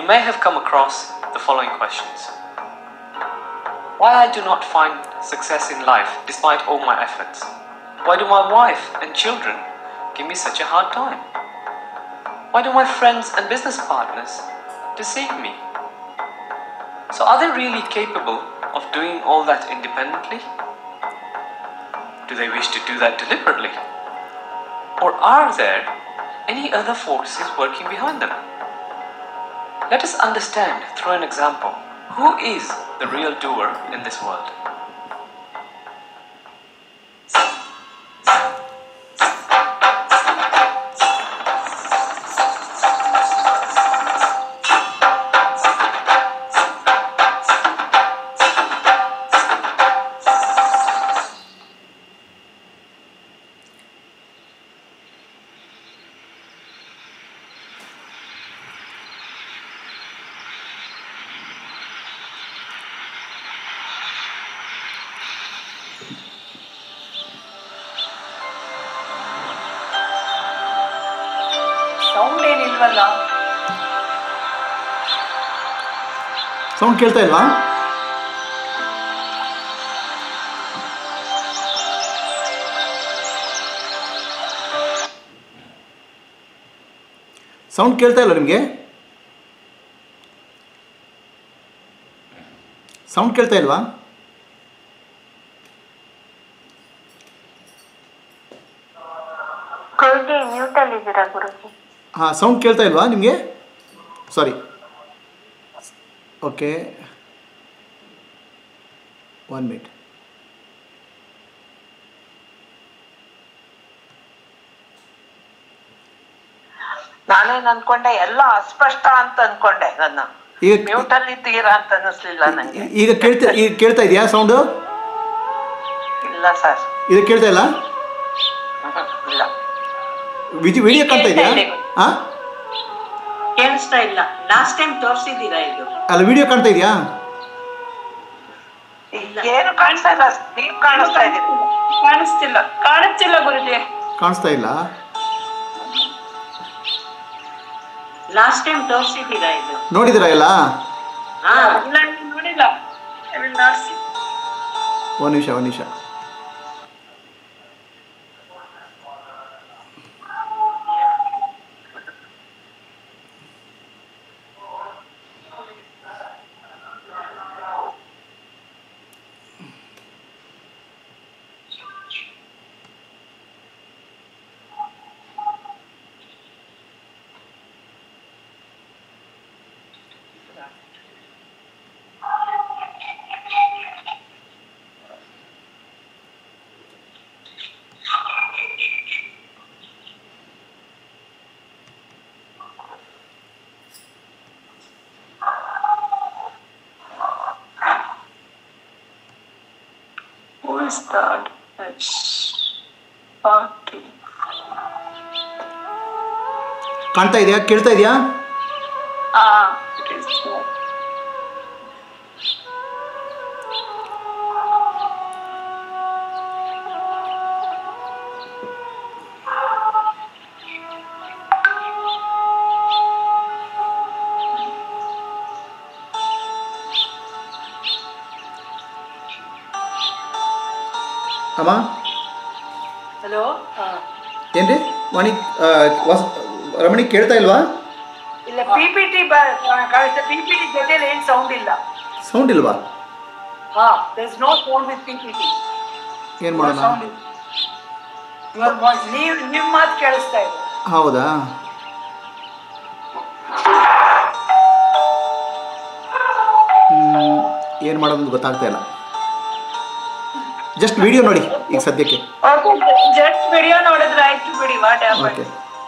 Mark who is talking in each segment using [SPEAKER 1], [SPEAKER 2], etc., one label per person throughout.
[SPEAKER 1] you may have come across the following questions Why I do not find success in life despite all my efforts? Why do my wife and children give me such a hard time? Why do my friends and business partners deceive me? So, are they really capable of doing all that independently? Do they wish to do that deliberately? Or are there any other forces working behind them? Let us understand through an example who is the real doer in this world.
[SPEAKER 2] Sound ಏನಿಲ್ವಲ್ಲ
[SPEAKER 3] sound ಕೇಳ್ತಾ ಇಲ್ವಾ sound ಕೇಳ್ತಾ ಇಲ್ಲ ನಿಮಗೆ sound ಕೇಳ್ತಾ ಇಲ್ವಾ
[SPEAKER 4] ಗುರುಜಿ ಮ್ಯೂಟಲ್ಲಿ ಇದ್ದೀರಾ ಗುರುಜಿ
[SPEAKER 3] ಹಾಂ ಸೌಂಡ್ ಕೇಳ್ತಾ ಇಲ್ವಾ ನಿಮಗೆ ಸಾರಿ ಓಕೆ ಒನ್ ಮಿನಿಟ್
[SPEAKER 2] ನಾನೇನ್ ಅನ್ಕೊಂಡೆ ಎಲ್ಲ ಅಸ್ಪಷ್ಟ ಅಂತ ಅನ್ಕೊಂಡೆ ನನ್ನ
[SPEAKER 3] ಈಗ
[SPEAKER 2] ಮ್ಯೂಟ್ ಅಲ್ಲಿ ಇದ್ದೀರಾ ಅಂತ ಅನ್ನಿಸ್ಲಿಲ್ಲ ನಂಗೆ
[SPEAKER 3] ಈಗ ಕೇಳ್ತಾ ಈಗ ಕೇಳ್ತಾ ಇದೆಯಾ ಸೌಂಡು
[SPEAKER 2] ಇಲ್ಲ ಸರ್
[SPEAKER 3] ಇದು ಕೇಳ್ತಾ ಇಲ್ಲ
[SPEAKER 2] ಇಲ್ಲ
[SPEAKER 3] ವಿಜಿ ವಿಡಿಯೋ ಕಾಣ್ತಾ ಇದೆಯಾ
[SPEAKER 5] ಕೇಳ್ತಾ ಇದೆ.
[SPEAKER 3] ಹಾಂ
[SPEAKER 5] ಕೇಳಿಸ್ತಾ ಇಲ್ಲ ಲಾಸ್ಟ್ ಟೈಮ್ ತೋರಿಸಿದ್ದೀರಾ ಇದು
[SPEAKER 3] ಅಲ್ಲ ವಿಡಿಯೋ ಕಾಣ್ತಾ ಇದೆಯಾ
[SPEAKER 2] ಏನು ಕಾಣಿಸ್ತಾ ಇಲ್ಲ ನೀವ್ ಕಾಣಿಸ್ತಾ ಇದೀರಿ
[SPEAKER 5] ಕಾಣಿಸ್ತಿಲ್ಲ ಕಾಣಿಸ್ತಿಲ್ಲ ಗುರುಜಿ
[SPEAKER 3] ಕಾಣಿಸ್ತಾ ಇಲ್ಲ
[SPEAKER 5] ಲಾಸ್ಟ್ ಟೈಮ್ ತೋರಿಸಿದ್ದೀರಾ ಇದು
[SPEAKER 3] ನೋಡಿದಿರಾ ಎಲ್ಲ
[SPEAKER 5] ಹಾ
[SPEAKER 6] ಇಲ್ಲ ಇನ್ನು ನೋಡಿಲ್ಲ I will not see.
[SPEAKER 3] ಒಂದು ನಿಮಿಷ ಒಂದು ನಿಮಿಷ
[SPEAKER 6] Who is that? It's party.
[SPEAKER 3] ಕಾಣ್ತಾ ಇದೆಯಾ ಕೇಳ್ತಾ ಇದೆಯಾ
[SPEAKER 6] Ah, it is that.
[SPEAKER 3] ಅಮ್ಮ
[SPEAKER 2] ಹಲೋ
[SPEAKER 3] ಏನ್ರಿ ವಾಣಿ ಆ, ವಾಸ್ ರಮಣಿ ಕೇಳ್ತಾ ಇಲ್ವಾ
[SPEAKER 2] ಇಲ್ಲ ಪಿ ಪಿ ಟಿ ಕಾಣಿಸ್ತಾ ಪಿ ಪಿ ಟಿ ಜೊತೆಲಿ ಏನ್ ಸೌಂಡ್ ಇಲ್ಲ
[SPEAKER 3] ಸೌಂಡ್ ಇಲ್ವಾ
[SPEAKER 2] ಹಾ there is no sound with P P T
[SPEAKER 3] ಏನು ಮಾಡೋಣ
[SPEAKER 2] ಯುವರ್ ವಾಯ್ಸ್ ನೀವು ನಿಮ್ಮ ಮಾತು ಕೇಳಿಸ್ತಾ ಇದೆ
[SPEAKER 3] ಹೌದಾ ಏನು ಮಾಡೋದು ಅಂತ ಗೊತ್ತಾಗ್ತಾ ಇಲ್ಲ ಜಸ್ಟ್ ವಿಡಿಯೋ ನೋಡಿ ಈಗ ಸದ್ಯಕ್ಕೆ
[SPEAKER 6] Okay, just video ನೋಡಿದ್ರೆ ಆಯ್ತು ಬಿಡಿ ವಾಟ್
[SPEAKER 3] ಓಕೆ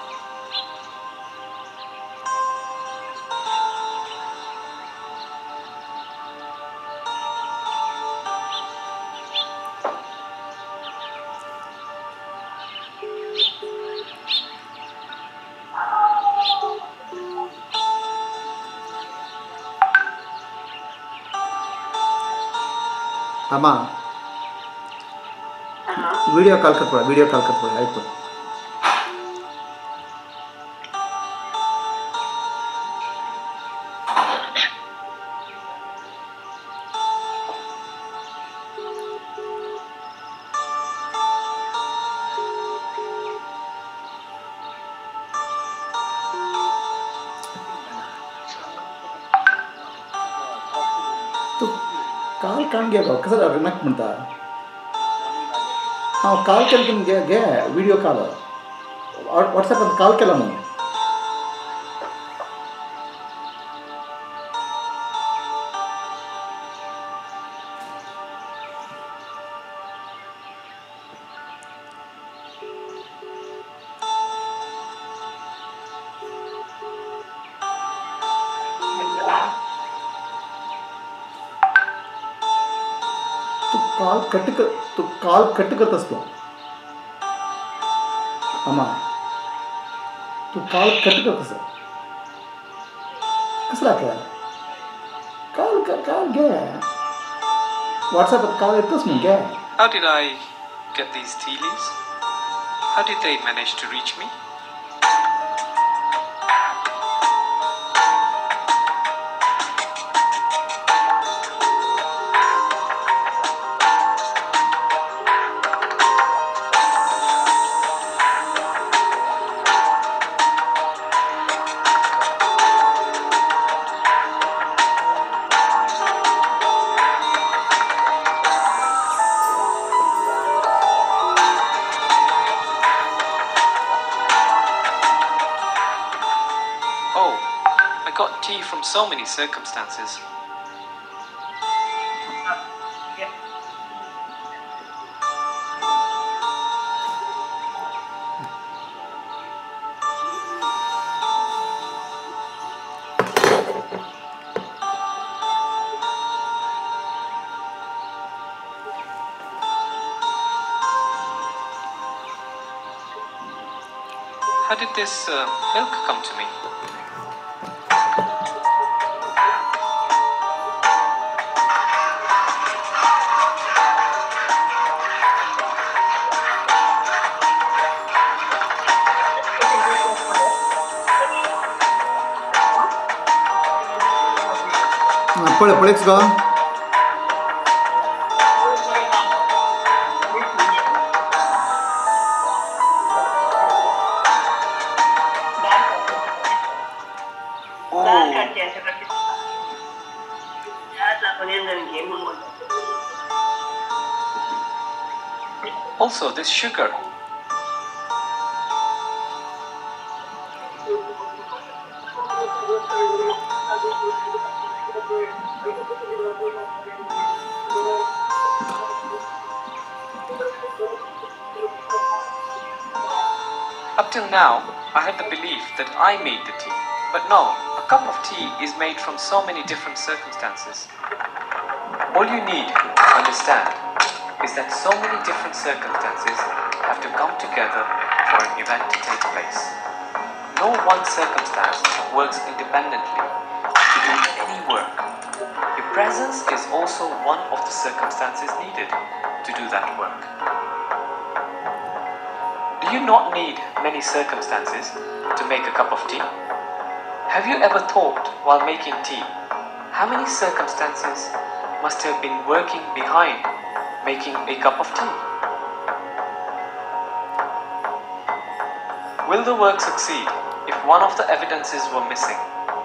[SPEAKER 3] ಅಮ್ಮ ವಿಡಿಯೋ ಕಾಲ್ ಕಟ್ಕೊಳ ವಿಡಿಯೋ ಕಾಲ್ ಕಟ್ಕೊಳ ಆಯ್ತು तू काल कान गया का कसं नक म्हणता हां काल केलं की गे गे व्हिडिओ कॉल व्हॉट्सॲपात कॉल केला म्हणून तू काल कट कर तू काल कट करत असतो आम्हा तू काल कट करत असं कसं लागतं काल का काल घ्या व्हॉट्सॲपात काल येतोच मग घ्या
[SPEAKER 1] How did I get these tea leaves? How did they manage to reach me? Oh, I got tea from so many circumstances. How did this uh, milk come to me?
[SPEAKER 3] हां पळ पळेच गो
[SPEAKER 1] Also, this sugar. Up till now, I had the belief that I made the tea. But no, a cup of tea is made from so many different circumstances. All you need to understand is that so many different circumstances have to come together for an event to take place. No one circumstance works independently to do any work. Your presence is also one of the circumstances needed to do that work. Do you not need many circumstances to make a cup of tea? Have you ever thought while making tea how many circumstances must have been working behind making a cup of tea? Will the work succeed if one of the evidences were missing?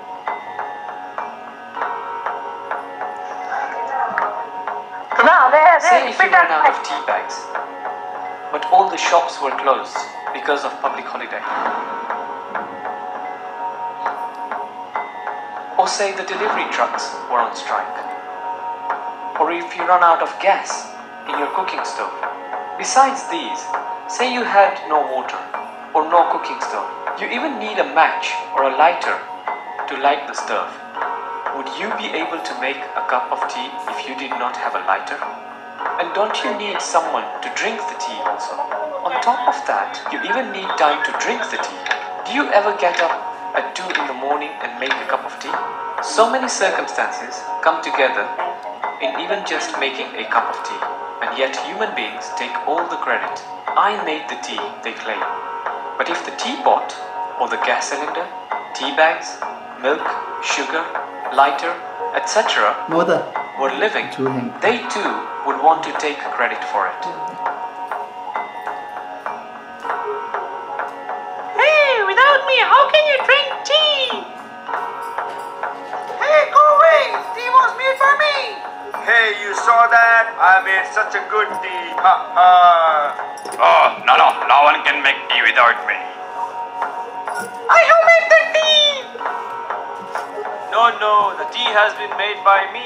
[SPEAKER 2] ಪುನಃ ಅದೇ ಅದೇ
[SPEAKER 1] Say if you
[SPEAKER 2] repeat
[SPEAKER 1] ran out
[SPEAKER 2] ಆಗ್ತಾ
[SPEAKER 1] of tea bags, but all the shops were closed because of public holiday. Or say the delivery trucks were on strike. Or if you run out of gas in your cooking stove. Besides these, say you had no water or no cooking stove. You even need a match or a lighter to light the stove. Would you be able to make a cup of tea if you did not have a lighter? And don't you need someone to drink the tea also? On top of that, you even need time to drink the tea. Do you ever get up at 2 in the morning and make a cup of tea? So many circumstances come together in even just making a cup of tea. And yet human beings take all the credit. I made the tea, they claim. But if the teapot or the gas cylinder, tea bags, milk, sugar, lighter, etc.
[SPEAKER 3] Mamata
[SPEAKER 1] were living,
[SPEAKER 3] ಚೂರು ಹೆಂಗೆ
[SPEAKER 1] they too would want to take credit for it.
[SPEAKER 2] Hey, without me, how can you drink tea? Hey, go away! Tea was made for me!
[SPEAKER 7] made such a good tea. Ha ha.
[SPEAKER 8] Oh, no, no, no one can make tea without me.
[SPEAKER 2] I have made the tea.
[SPEAKER 1] No, no, the tea has been made by me.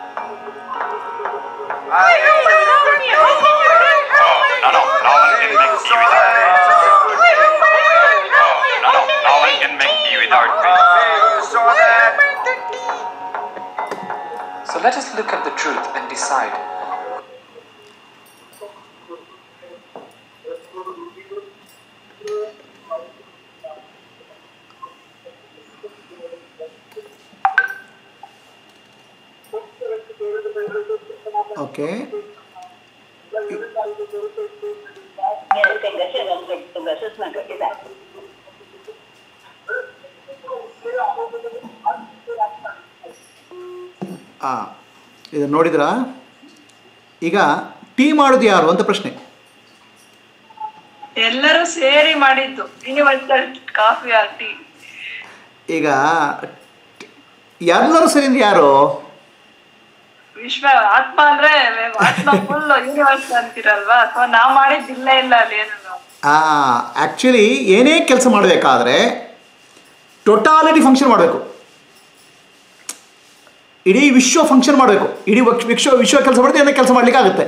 [SPEAKER 2] I have made the tea.
[SPEAKER 8] Oh, no, no, no one can make tea without me. Oh, no, no, no one can make tea without me.
[SPEAKER 7] Hey, you saw that?
[SPEAKER 1] So let us look at the truth and decide.
[SPEAKER 3] Okay ಹಾಂ ಇದನ್ನು ನೋಡಿದ್ರಾ ಈಗ tea ಮಾಡೋದು ಯಾರು ಅಂತ ಪ್ರಶ್ನೆ
[SPEAKER 6] ಎಲ್ಲರೂ ಸೇರಿ ಮಾಡಿದ್ದು ಯೂನಿವರ್ಸಲ್ ಕಾಫಿ ಆರ್ ಟೀ
[SPEAKER 3] ಈಗ ಎಲ್ಲರೂ ಸರಿ ಅಂದ್ರೆ ಯಾರು
[SPEAKER 6] ವಿಶ್ವ ಆತ್ಮ ಅಂದ್ರೆ ಆತ್ಮ ಫುಲ್ ಯೂನಿವರ್ಸ್ ಅಂತೀರಲ್ವಾ ಸೊ ನಾವ್ ಮಾಡಿದ್ದಿಲ್ಲ ಇಲ್ಲ ಅಲ್ಲಿ ಏನು
[SPEAKER 3] ಆ್ಯಕ್ಚುಲಿ ಏನೇ ಕೆಲಸ ಮಾಡಬೇಕಾದ್ರೆ ಟೊಟಾಲಿಟಿ ಫಂಕ್ಷನ್ ಮಾಡಬೇಕು ಇಡೀ ವಿಶ್ವ ಫಂಕ್ಷನ್ ಮಾಡಬೇಕು ಇಡೀ ವಕ್ಷ- ವಿಶ್ವ ವಿಶ್ವ ಕೆಲಸ ಮಾಡಿದ್ರೆ ಏನೇ ಕೆಲಸ ಮಾಡಲಿಕ್ಕೆ ಆಗುತ್ತೆ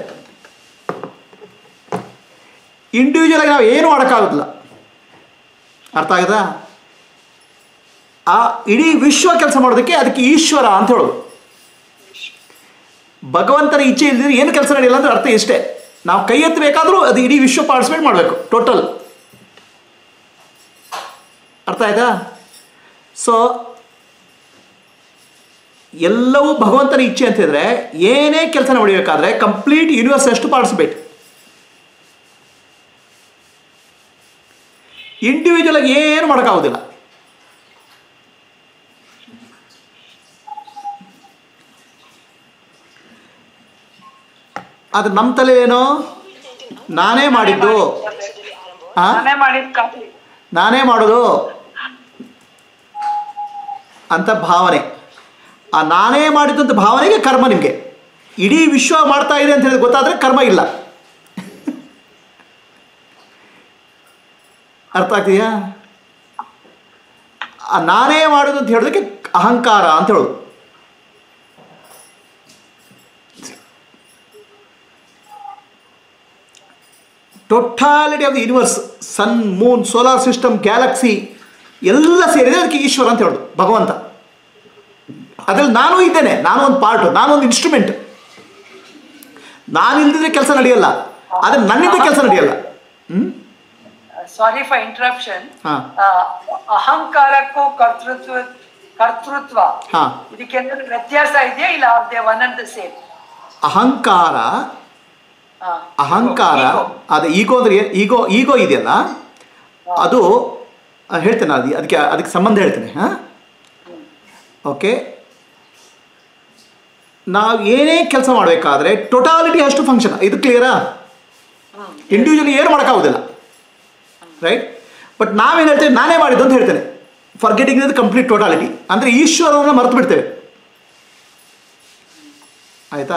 [SPEAKER 3] ಇಂಡಿವಿಜುವಲ್ ಆಗಿ ನಾವು ಏನು ಮಾಡೋಕ್ಕಾಗೋದಿಲ್ಲ ಅರ್ಥ ಆಗುತ್ತಾ ಆ ಇಡೀ ವಿಶ್ವ ಕೆಲಸ ಮಾಡೋದಕ್ಕೆ ಅದಕ್ಕೆ ಈಶ್ವರ ಅಂತ ಹೇಳೋದು ಭಗವಂತನ ಇಚ್ಛೆ ಇಲ್ಲದಿದ್ರೆ ಏನು ಕೆಲಸ ನಡೆಯಲ್ಲ ಅಂದ್ರೆ ಅರ್ಥ ಇಷ್ಟೇ ನಾವು ಕೈ ಎತ್ತಬೇಕಾದ್ರೂ ಅದು ಇಡೀ ವಿಶ್ವ ಪಾರ್ಟಿಸಿಪೇಟ್ ಮಾಡಬೇಕು ಟೋಟಲ್ ಅರ್ಥ ಆಯ್ತಾ ಸೊ ಎಲ್ಲವೂ ಭಗವಂತನ ಇಚ್ಛೆ ಅಂತ ಹೇಳಿದ್ರೆ ಏನೇ ಕೆಲಸ ಮಾಡಬೇಕಾದ್ರೆ ಕಂಪ್ಲೀಟ್ ಯೂನಿವರ್ಸ್ ಅಷ್ಟು ಪಾರ್ಟಿಸಿಪೇಟ್ ಇಂಡಿವಿಜುವಲ್ ಆಗಿ ಏನು ಮಾಡೋಕ್ಕಾಗೋದಿಲ್ಲ ಅದು ನಮ್ಮ ತಲೆ ಏನು ನಾನೇ ಮಾಡಿದ್ದು ಆ?
[SPEAKER 6] ನಾನೇ ಮಾಡಿದ್ ಕಾಫಿ
[SPEAKER 3] ನಾನೇ ಮಾಡೋದು ಅಂತ ಭಾವನೆ ಆ ನಾನೇ ಮಾಡಿದಂಥ ಭಾವನೆಗೆ ಕರ್ಮ ನಿಮಗೆ ಇಡೀ ವಿಶ್ವ ಮಾಡ್ತಾ ಇದೆ ಅಂತ ಹೇಳಿದ್ರೆ ಗೊತ್ತಾದರೆ ಕರ್ಮ ಇಲ್ಲ ಅರ್ಥ ಆಗ್ತಿದೆಯಾ ಆ ನಾನೇ ಮಾಡೋದು ಅಂತ ಹೇಳೋದಕ್ಕೆ ಅಹಂಕಾರ ಅಂತ ಹೇಳೋದು totality of the universe sun moon solar system galaxy ಎಲ್ಲ ಸೇರಿದೆ ಅದಕ್ಕೆ ಈಶ್ವರ ಅಂತ ಹೇಳೋದು ಭಗವಂತ ಅದ್ರಲ್ಲಿ ನಾನು ಇದ್ದೇನೆ ನಾನು ಒಂದು ಪಾರ್ಟು ನಾನು ಒಂದು ಇನ್ಸ್ಟ್ರೂಮೆಂಟ್ ನಾನು ಇಲ್ದಿದ್ರೆ ಕೆಲಸ ನಡೆಯಲ್ಲ ಆದರೆ ನನ್ನಿಂದ ಕೆಲಸ ನಡೆಯಲ್ಲ ಹ್ಞೂ
[SPEAKER 5] ಸಾರಿ ಫಾರ್ ಇಂಟ್ರಪ್ಷನ್
[SPEAKER 3] ಹಾಂ
[SPEAKER 5] ಅಹಂಕಾರಕ್ಕೂ ಕರ್ತೃತ್ವ ಕರ್ತೃತ್ವ
[SPEAKER 3] ಹಾಂ
[SPEAKER 5] ಇದಕ್ಕೆ ಏನಾದ್ರು ವ್ಯತ್ಯಾಸ ಇದೆಯಾ ಇಲ್ಲ they one and the same
[SPEAKER 3] ಅಹಂಕಾರ ಅಹಂಕಾರ ಅದು ಈಗೋ ಅಂದ್ರೆ ಈಗೋ ಈಗೋ ಇದೆಯಲ್ಲ ಅದು ಆ, ಹೇಳ್ತೇನೆ ಅದು ಅದಕ್ಕೆ ಅದಕ್ಕೆ ಸಂಬಂಧ ಹೇಳ್ತೇನೆ ಹಾಂ ಓಕೆ ನಾವು ಏನೇ ಕೆಲಸ ಮಾಡಬೇಕಾದ್ರೆ ಟೊಟಾಲಿಟಿ ಅಷ್ಟು ಫಂಕ್ಷನ್ ಇದು ಕ್ಲಿಯರಾ ಇಂಡಿವಿಜುವಲಿ ಏನು ಮಾಡೋಕ್ಕಾಗೋದಿಲ್ಲ ರೈಟ್ ಬಟ್ ನಾವೇನು ಹೇಳ್ತೇವೆ ನಾನೇ ಮಾಡಿದ್ದು ಅಂತ ಹೇಳ್ತೇನೆ ಫರ್ಗೆಟಿಂಗ್ ಇದು ಕಂಪ್ಲೀಟ್ ಟೋಟಾಲಿಟಿ ಅಂದರೆ ಈಶ್ವರನ ಮರೆತು ಬಿಡ್ತೇವೆ ಆಯಿತಾ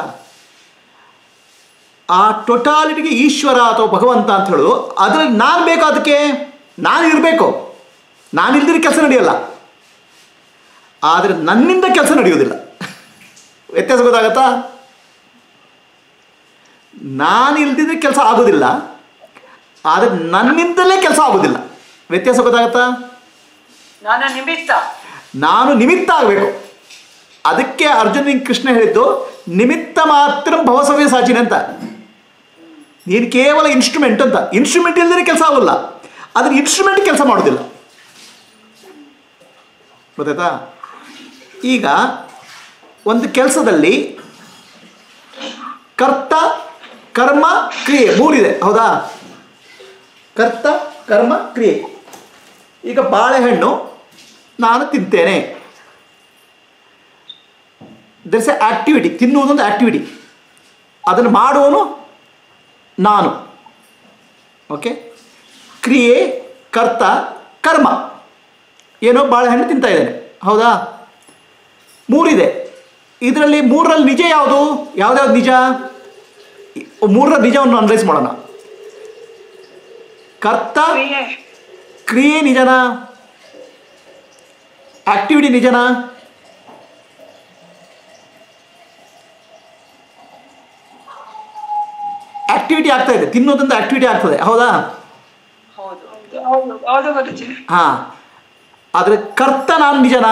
[SPEAKER 3] ಆ ಟೊಟಾಲಿಟಿಗೆ ಈಶ್ವರ ಅಥವಾ ಭಗವಂತ ಅಂತ ಹೇಳೋದು ಅದರಲ್ಲಿ ನಾನು ಬೇಕು ಅದಕ್ಕೆ ನಾನು ಇರಬೇಕು ನಾನು ಇಲ್ದಿರ ಕೆಲಸ ನಡೆಯಲ್ಲ ಆದರೆ ನನ್ನಿಂದ ಕೆಲಸ ನಡೆಯೋದಿಲ್ಲ ವ್ಯತ್ಯಾಸ ಗೊತ್ತಾಗತ್ತಾ ನಾನು ಇಲ್ದಿದ್ರೆ ಕೆಲಸ ಆಗೋದಿಲ್ಲ ಆದರೆ ನನ್ನಿಂದಲೇ ಕೆಲಸ ಆಗೋದಿಲ್ಲ ವ್ಯತ್ಯಾಸ ಗೊತ್ತಾಗತ್ತಾ
[SPEAKER 5] ನಾನು ನಿಮಿತ್ತ
[SPEAKER 3] ನಾನು ನಿಮಿತ್ತ ಆಗಬೇಕು ಅದಕ್ಕೆ ಅರ್ಜುನ್ ಕೃಷ್ಣ ಹೇಳಿದ್ದು ನಿಮಿತ್ತ ಮಾತ್ರ ಭವಸವ್ಯ ಸಾಚಿನ ಅಂತ ನೀನು ಕೇವಲ ಇನ್ಸ್ಟ್ರೂಮೆಂಟ್ ಅಂತ ಇನ್ಸ್ಟ್ರೂಮೆಂಟ್ ಇಲ್ಲದೇ ಕೆಲಸ ಆಗೋಲ್ಲ ಅದ್ರ ಇನ್ಸ್ಟ್ರೂಮೆಂಟ್ ಕೆಲಸ ಮಾಡೋದಿಲ್ಲ ಗೊತ್ತಾಯ್ತಾ ಈಗ ಒಂದು ಕೆಲಸದಲ್ಲಿ ಕರ್ತ ಕರ್ಮ ಕ್ರಿಯೆ ಮೂರಿದೆ ಹೌದಾ ಕರ್ತ ಕರ್ಮ ಕ್ರಿಯೆ ಈಗ ಬಾಳೆಹಣ್ಣು ನಾನು ತಿಂತೇನೆ ದರ್ಸ್ ಎ ಆಕ್ಟಿವಿಟಿ ತಿನ್ನುವುದೊಂದು ಆಕ್ಟಿವಿಟಿ ಅದನ್ನು ಮಾಡುವನು ನಾನು ಓಕೆ ಕ್ರಿಯೆ ಕರ್ತ ಕರ್ಮ ಏನೋ ಬಾಳೆಹಣ್ಣು ತಿಂತಾ ಇದ್ದೇನೆ ಹೌದಾ ಮೂರಿದೆ ಇದರಲ್ಲಿ ಮೂರರಲ್ಲಿ ನಿಜ ಯಾವುದು ಯಾವ್ದ್ಯಾವ್ದು ನಿಜ ಮೂರರ ಬೀಜವನ್ನು ಅನಲೈಸ್ ಮಾಡೋಣ ಕರ್ತ
[SPEAKER 6] ಕ್ರಿಯೆ
[SPEAKER 3] ಕ್ರಿಯೆ ನಿಜನಾ ಆಕ್ಟಿವಿಟಿ ನಿಜನಾ ಆಕ್ಟಿವಿಟಿ ಆಗ್ತಾ ಇದೆ ತಿನ್ನೋದ್ರಿಂದ ಆಕ್ಟಿವಿಟಿ ಆಗ್ತದೆ ಹೌದಾ
[SPEAKER 2] ಹೌದು
[SPEAKER 6] ಹೌದು ಹೌದು ಗುರುಜಿ
[SPEAKER 3] ಹಾ ಆದರೆ ಕರ್ತ ನಾನು ನಿಜನಾ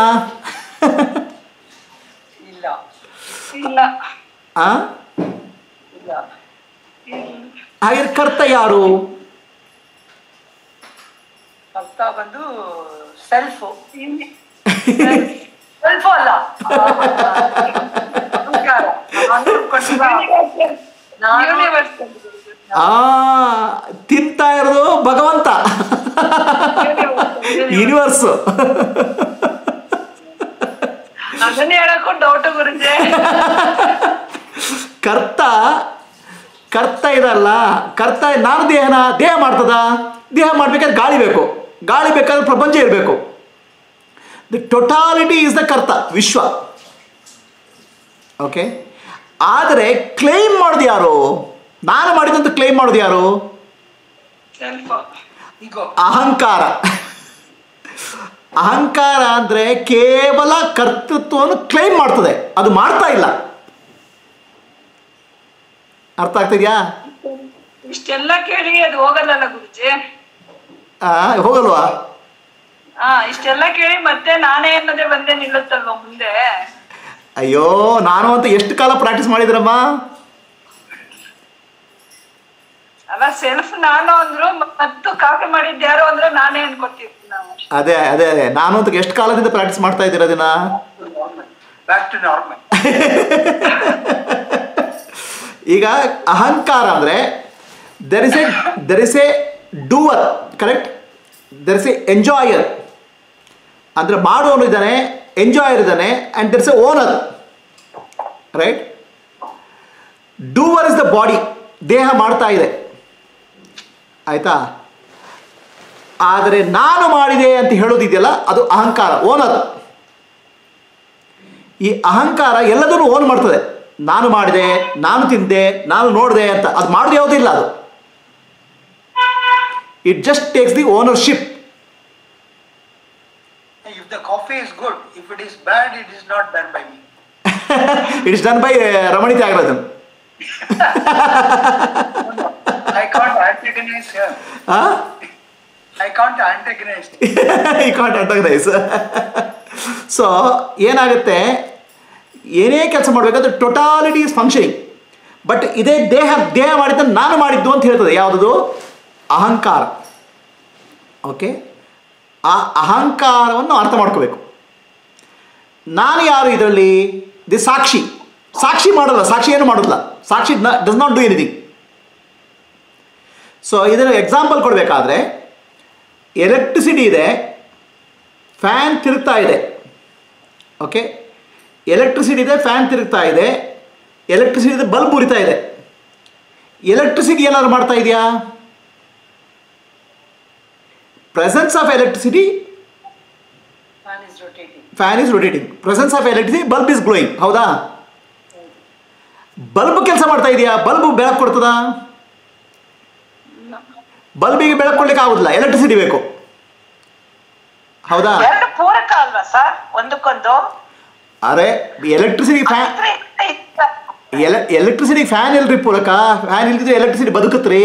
[SPEAKER 2] ಇಲ್ಲ
[SPEAKER 6] ಇಲ್ಲ
[SPEAKER 3] ಆ
[SPEAKER 2] ಇಲ್ಲ
[SPEAKER 3] ಹಾಗಾದ್ರೆ ಕರ್ತ ಯಾರು
[SPEAKER 2] ಅರ್ಥ ಬಂದು ಸೆಲ್ಫ್
[SPEAKER 6] ಇಲ್ಲಿ
[SPEAKER 2] ಸೆಲ್ಫ್ ಅಲ್ಲ ಅಹಂಕಾರ. ನಾನು ಅನ್ಕೊಂಡಿದ್ದ ನಾನು
[SPEAKER 6] ಯೂನಿವರ್ಸ್
[SPEAKER 3] ಆ ತಿಂತಾ ಇರೋದು ಭಗವಂತ ಯೂನಿವರ್ಸ್
[SPEAKER 6] ಅದನ್ನೇ ಹೇಳಕ್ಕೂ ಡೌಟ್ ಗುರುಜಿ
[SPEAKER 3] ಕರ್ತ ಕರ್ತ ಇದಲ್ಲ ಕರ್ತ ನಾನು ದೇಹನ ದೇಹ ಮಾಡ್ತದ ದೇಹ ಮಾಡ್ಬೇಕಾದ್ರೆ ಗಾಳಿ ಬೇಕು ಗಾಳಿ ಬೇಕಾದ್ರೆ ಪ್ರಪಂಚ ಇರಬೇಕು ದ ಟೊಟಾಲಿಟಿ ಇಸ್ ದ ಕರ್ತ ವಿಶ್ವ ಓಕೆ ಆದರೆ ಕ್ಲೈಮ್ ಮಾಡೋದು ಯಾರು ನಾನು ಮಾಡಿದಂತ ಕ್ಲೈಮ್ ಮಾಡೋದು ಯಾರು
[SPEAKER 6] ಸೆಲ್ಫ್
[SPEAKER 2] ಈಗೋ
[SPEAKER 3] ಅಹಂಕಾರ ಅಹಂಕಾರ ಅಂದರೆ ಕೇವಲ ಕರ್ತೃತ್ವವನ್ನು ಕ್ಲೈಮ್ ಮಾಡ್ತದೆ ಅದು ಮಾಡ್ತಾ ಇಲ್ಲ ಅರ್ಥ ಆಗ್ತಿದ್ಯಾ
[SPEAKER 6] ಇಷ್ಟೆಲ್ಲ ಕೇಳಿ ಅದು ಹೋಗಲ್ಲಲ್ಲ ಗುರುಜಿ
[SPEAKER 3] ಆ, ಹೋಗಲ್ವಾ
[SPEAKER 6] ಹಾ ಇಷ್ಟೆಲ್ಲ ಕೇಳಿ ಮತ್ತೆ ನಾನೇ ಅನ್ನೋದೇ ಬಂದೇ ನಿಲ್ಲುತ್ತಲ್ವಾ ಮುಂದೆ
[SPEAKER 3] ಅಯ್ಯೋ ನಾನು ಅಂತ ಎಷ್ಟು ಕಾಲ ಪ್ರಾಕ್ಟೀಸ್ ಮಾಡಿದ್ರಮ್ಮ
[SPEAKER 6] ಅಲ್ಲ ಸೆಲ್ಫ್ ನಾನು ಅಂದ್ರು ಮತ್ತು ಕಾಪಿ ಮಾಡಿದ್ದು ಯಾರು ಅಂದ್ರೆ ನಾನೇ ಅನ್ಕೊತಿರ್ತೀನಿ ನಾವು
[SPEAKER 3] ಅದೇ ಅದೇ ಅದೇ ನಾನು ಅಂತ ಎಷ್ಟು ಕಾಲದಿಂದ ಪ್ರಾಕ್ಟೀಸ್ ಮಾಡ್ತಾ ಇದ್ದೀರ ಅದನ್ನ
[SPEAKER 2] ಬ್ಯಾಕ್ ಟು ನಾರ್ಮಲ್
[SPEAKER 3] ಈಗ ಅಹಂಕಾರ ಅಂದರೆ there is a there is a doer correct there is a enjoyer ಅಂದರೆ ಮಾಡೋನು ಇದ್ದಾನೆ ಎಂಜಾಯರ್ ಇದ್ದಾನೆ and there is a owner right doer is the body ದೇಹ ಮಾಡ್ತಾ ಇದೆ ಆಯಿತಾ ಆದರೆ ನಾನು ಮಾಡಿದೆ ಅಂತ ಹೇಳೋದಿದೆಯಲ್ಲ ಅದು ಅಹಂಕಾರ ಓನರ್ ಈ ಅಹಂಕಾರ ಎಲ್ಲದನ್ನು ಓನ್ ಮಾಡ್ತದೆ ನಾನು ಮಾಡಿದೆ ನಾನು ತಿಂದೆ ನಾನು ನೋಡಿದೆ ಅಂತ ಅದು ಮಾಡೋದು ಯಾವುದೂ ಇಲ್ಲ ಅದು it just takes the ownership
[SPEAKER 2] If the coffee is good, if it is bad, it is not done by me.
[SPEAKER 3] It is done by Ramani Thyagarajan
[SPEAKER 2] I can't antagonize her. I can't antagonize.
[SPEAKER 3] I can't antagonize so ಏನಾಗುತ್ತೆ ಏನೇ ಕೆಲಸ ಮಾಡಬೇಕಾದ್ರೆ totality is functioning but ಇದೇ ದೇಹ ದೇಹ ಮಾಡಿದ್ದ ನಾನು ಮಾಡಿದ್ದು ಅಂತ ಹೇಳ್ತದೆ ಯಾವುದದು ಅಹಂಕಾರ ಓಕೆ ಆ ಅಹಂಕಾರವನ್ನು ಅರ್ಥ ಮಾಡ್ಕೋಬೇಕು ನಾನು ಯಾರು ಇದರಲ್ಲಿ ದಿ ಸಾಕ್ಷಿ ಸಾಕ್ಷಿ ಮಾಡಲ್ಲ ಸಾಕ್ಷಿ ಏನು ಮಾಡೋದಿಲ್ಲ ಸಾಕ್ಷಿ does not do anything so ಇದರ ಎಕ್ಸಾಂಪಲ್ ಕೊಡಬೇಕಾದ್ರೆ ಎಲೆಕ್ಟ್ರಿಸಿಟಿ ಇದೆ ಫ್ಯಾನ್ ತಿರುಗ್ತಾ ಇದೆ ಓಕೆ ಎಲೆಕ್ಟ್ರಿಸಿಟಿ ಇದೆ ಫ್ಯಾನ್ ತಿರುಗ್ತಾ ಇದೆ ಎಲೆಕ್ಟ್ರಿಸಿಟಿ ಇದೆ ಬಲ್ಬ್ ಉರಿತಾ ಇದೆ ಎಲೆಕ್ಟ್ರಿಸಿಟಿ ಏನಾದ್ರು ಮಾಡ್ತಾ ಇದೆಯಾ presence of electricity
[SPEAKER 2] Fan is rotating.
[SPEAKER 3] Fan is rotating presence of electricity bulb is glowing ಹೌದಾ ಬಲ್ಬ್ ಕೆಲಸ ಮಾಡ್ತಾ ಇದೆಯಾ ಬಲ್ಬ್ ಬೆಳಕು ಕೊಡ್ತದಾ ಬಲ್ಬಿಗೆ ಬೆಳಕು ಕೊಡ್ಲಿಕ್ಕೆ ಆಗುದಿಲ್ಲ ಎಲೆಕ್ಟ್ರಿಸಿಟಿ ಬೇಕು ಹೌದಾ
[SPEAKER 2] ಎರಡು ಪೂರಕ ಅಲ್ವಾ ಸರ್ ಒಂದಕ್ಕೊಂದು
[SPEAKER 3] ಅರೆ ಎಲೆಕ್ಟ್ರಿಸಿಟಿ ಫ್ಯಾನ್
[SPEAKER 2] ಅಂದ್ರೆ ಇಷ್ಟ-
[SPEAKER 3] ಎಲೆ ಎಲೆಕ್ಟ್ರಿಸಿಟಿ ಫ್ಯಾನ್ ಇಲ್ರಿ ಪೂರಕ ಫ್ಯಾನ್ ಇಲ್ದಿದ್ರೆ ಎಲೆಕ್ಟ್ರಿಸಿಟಿ ಬದುಕತ್ರಿ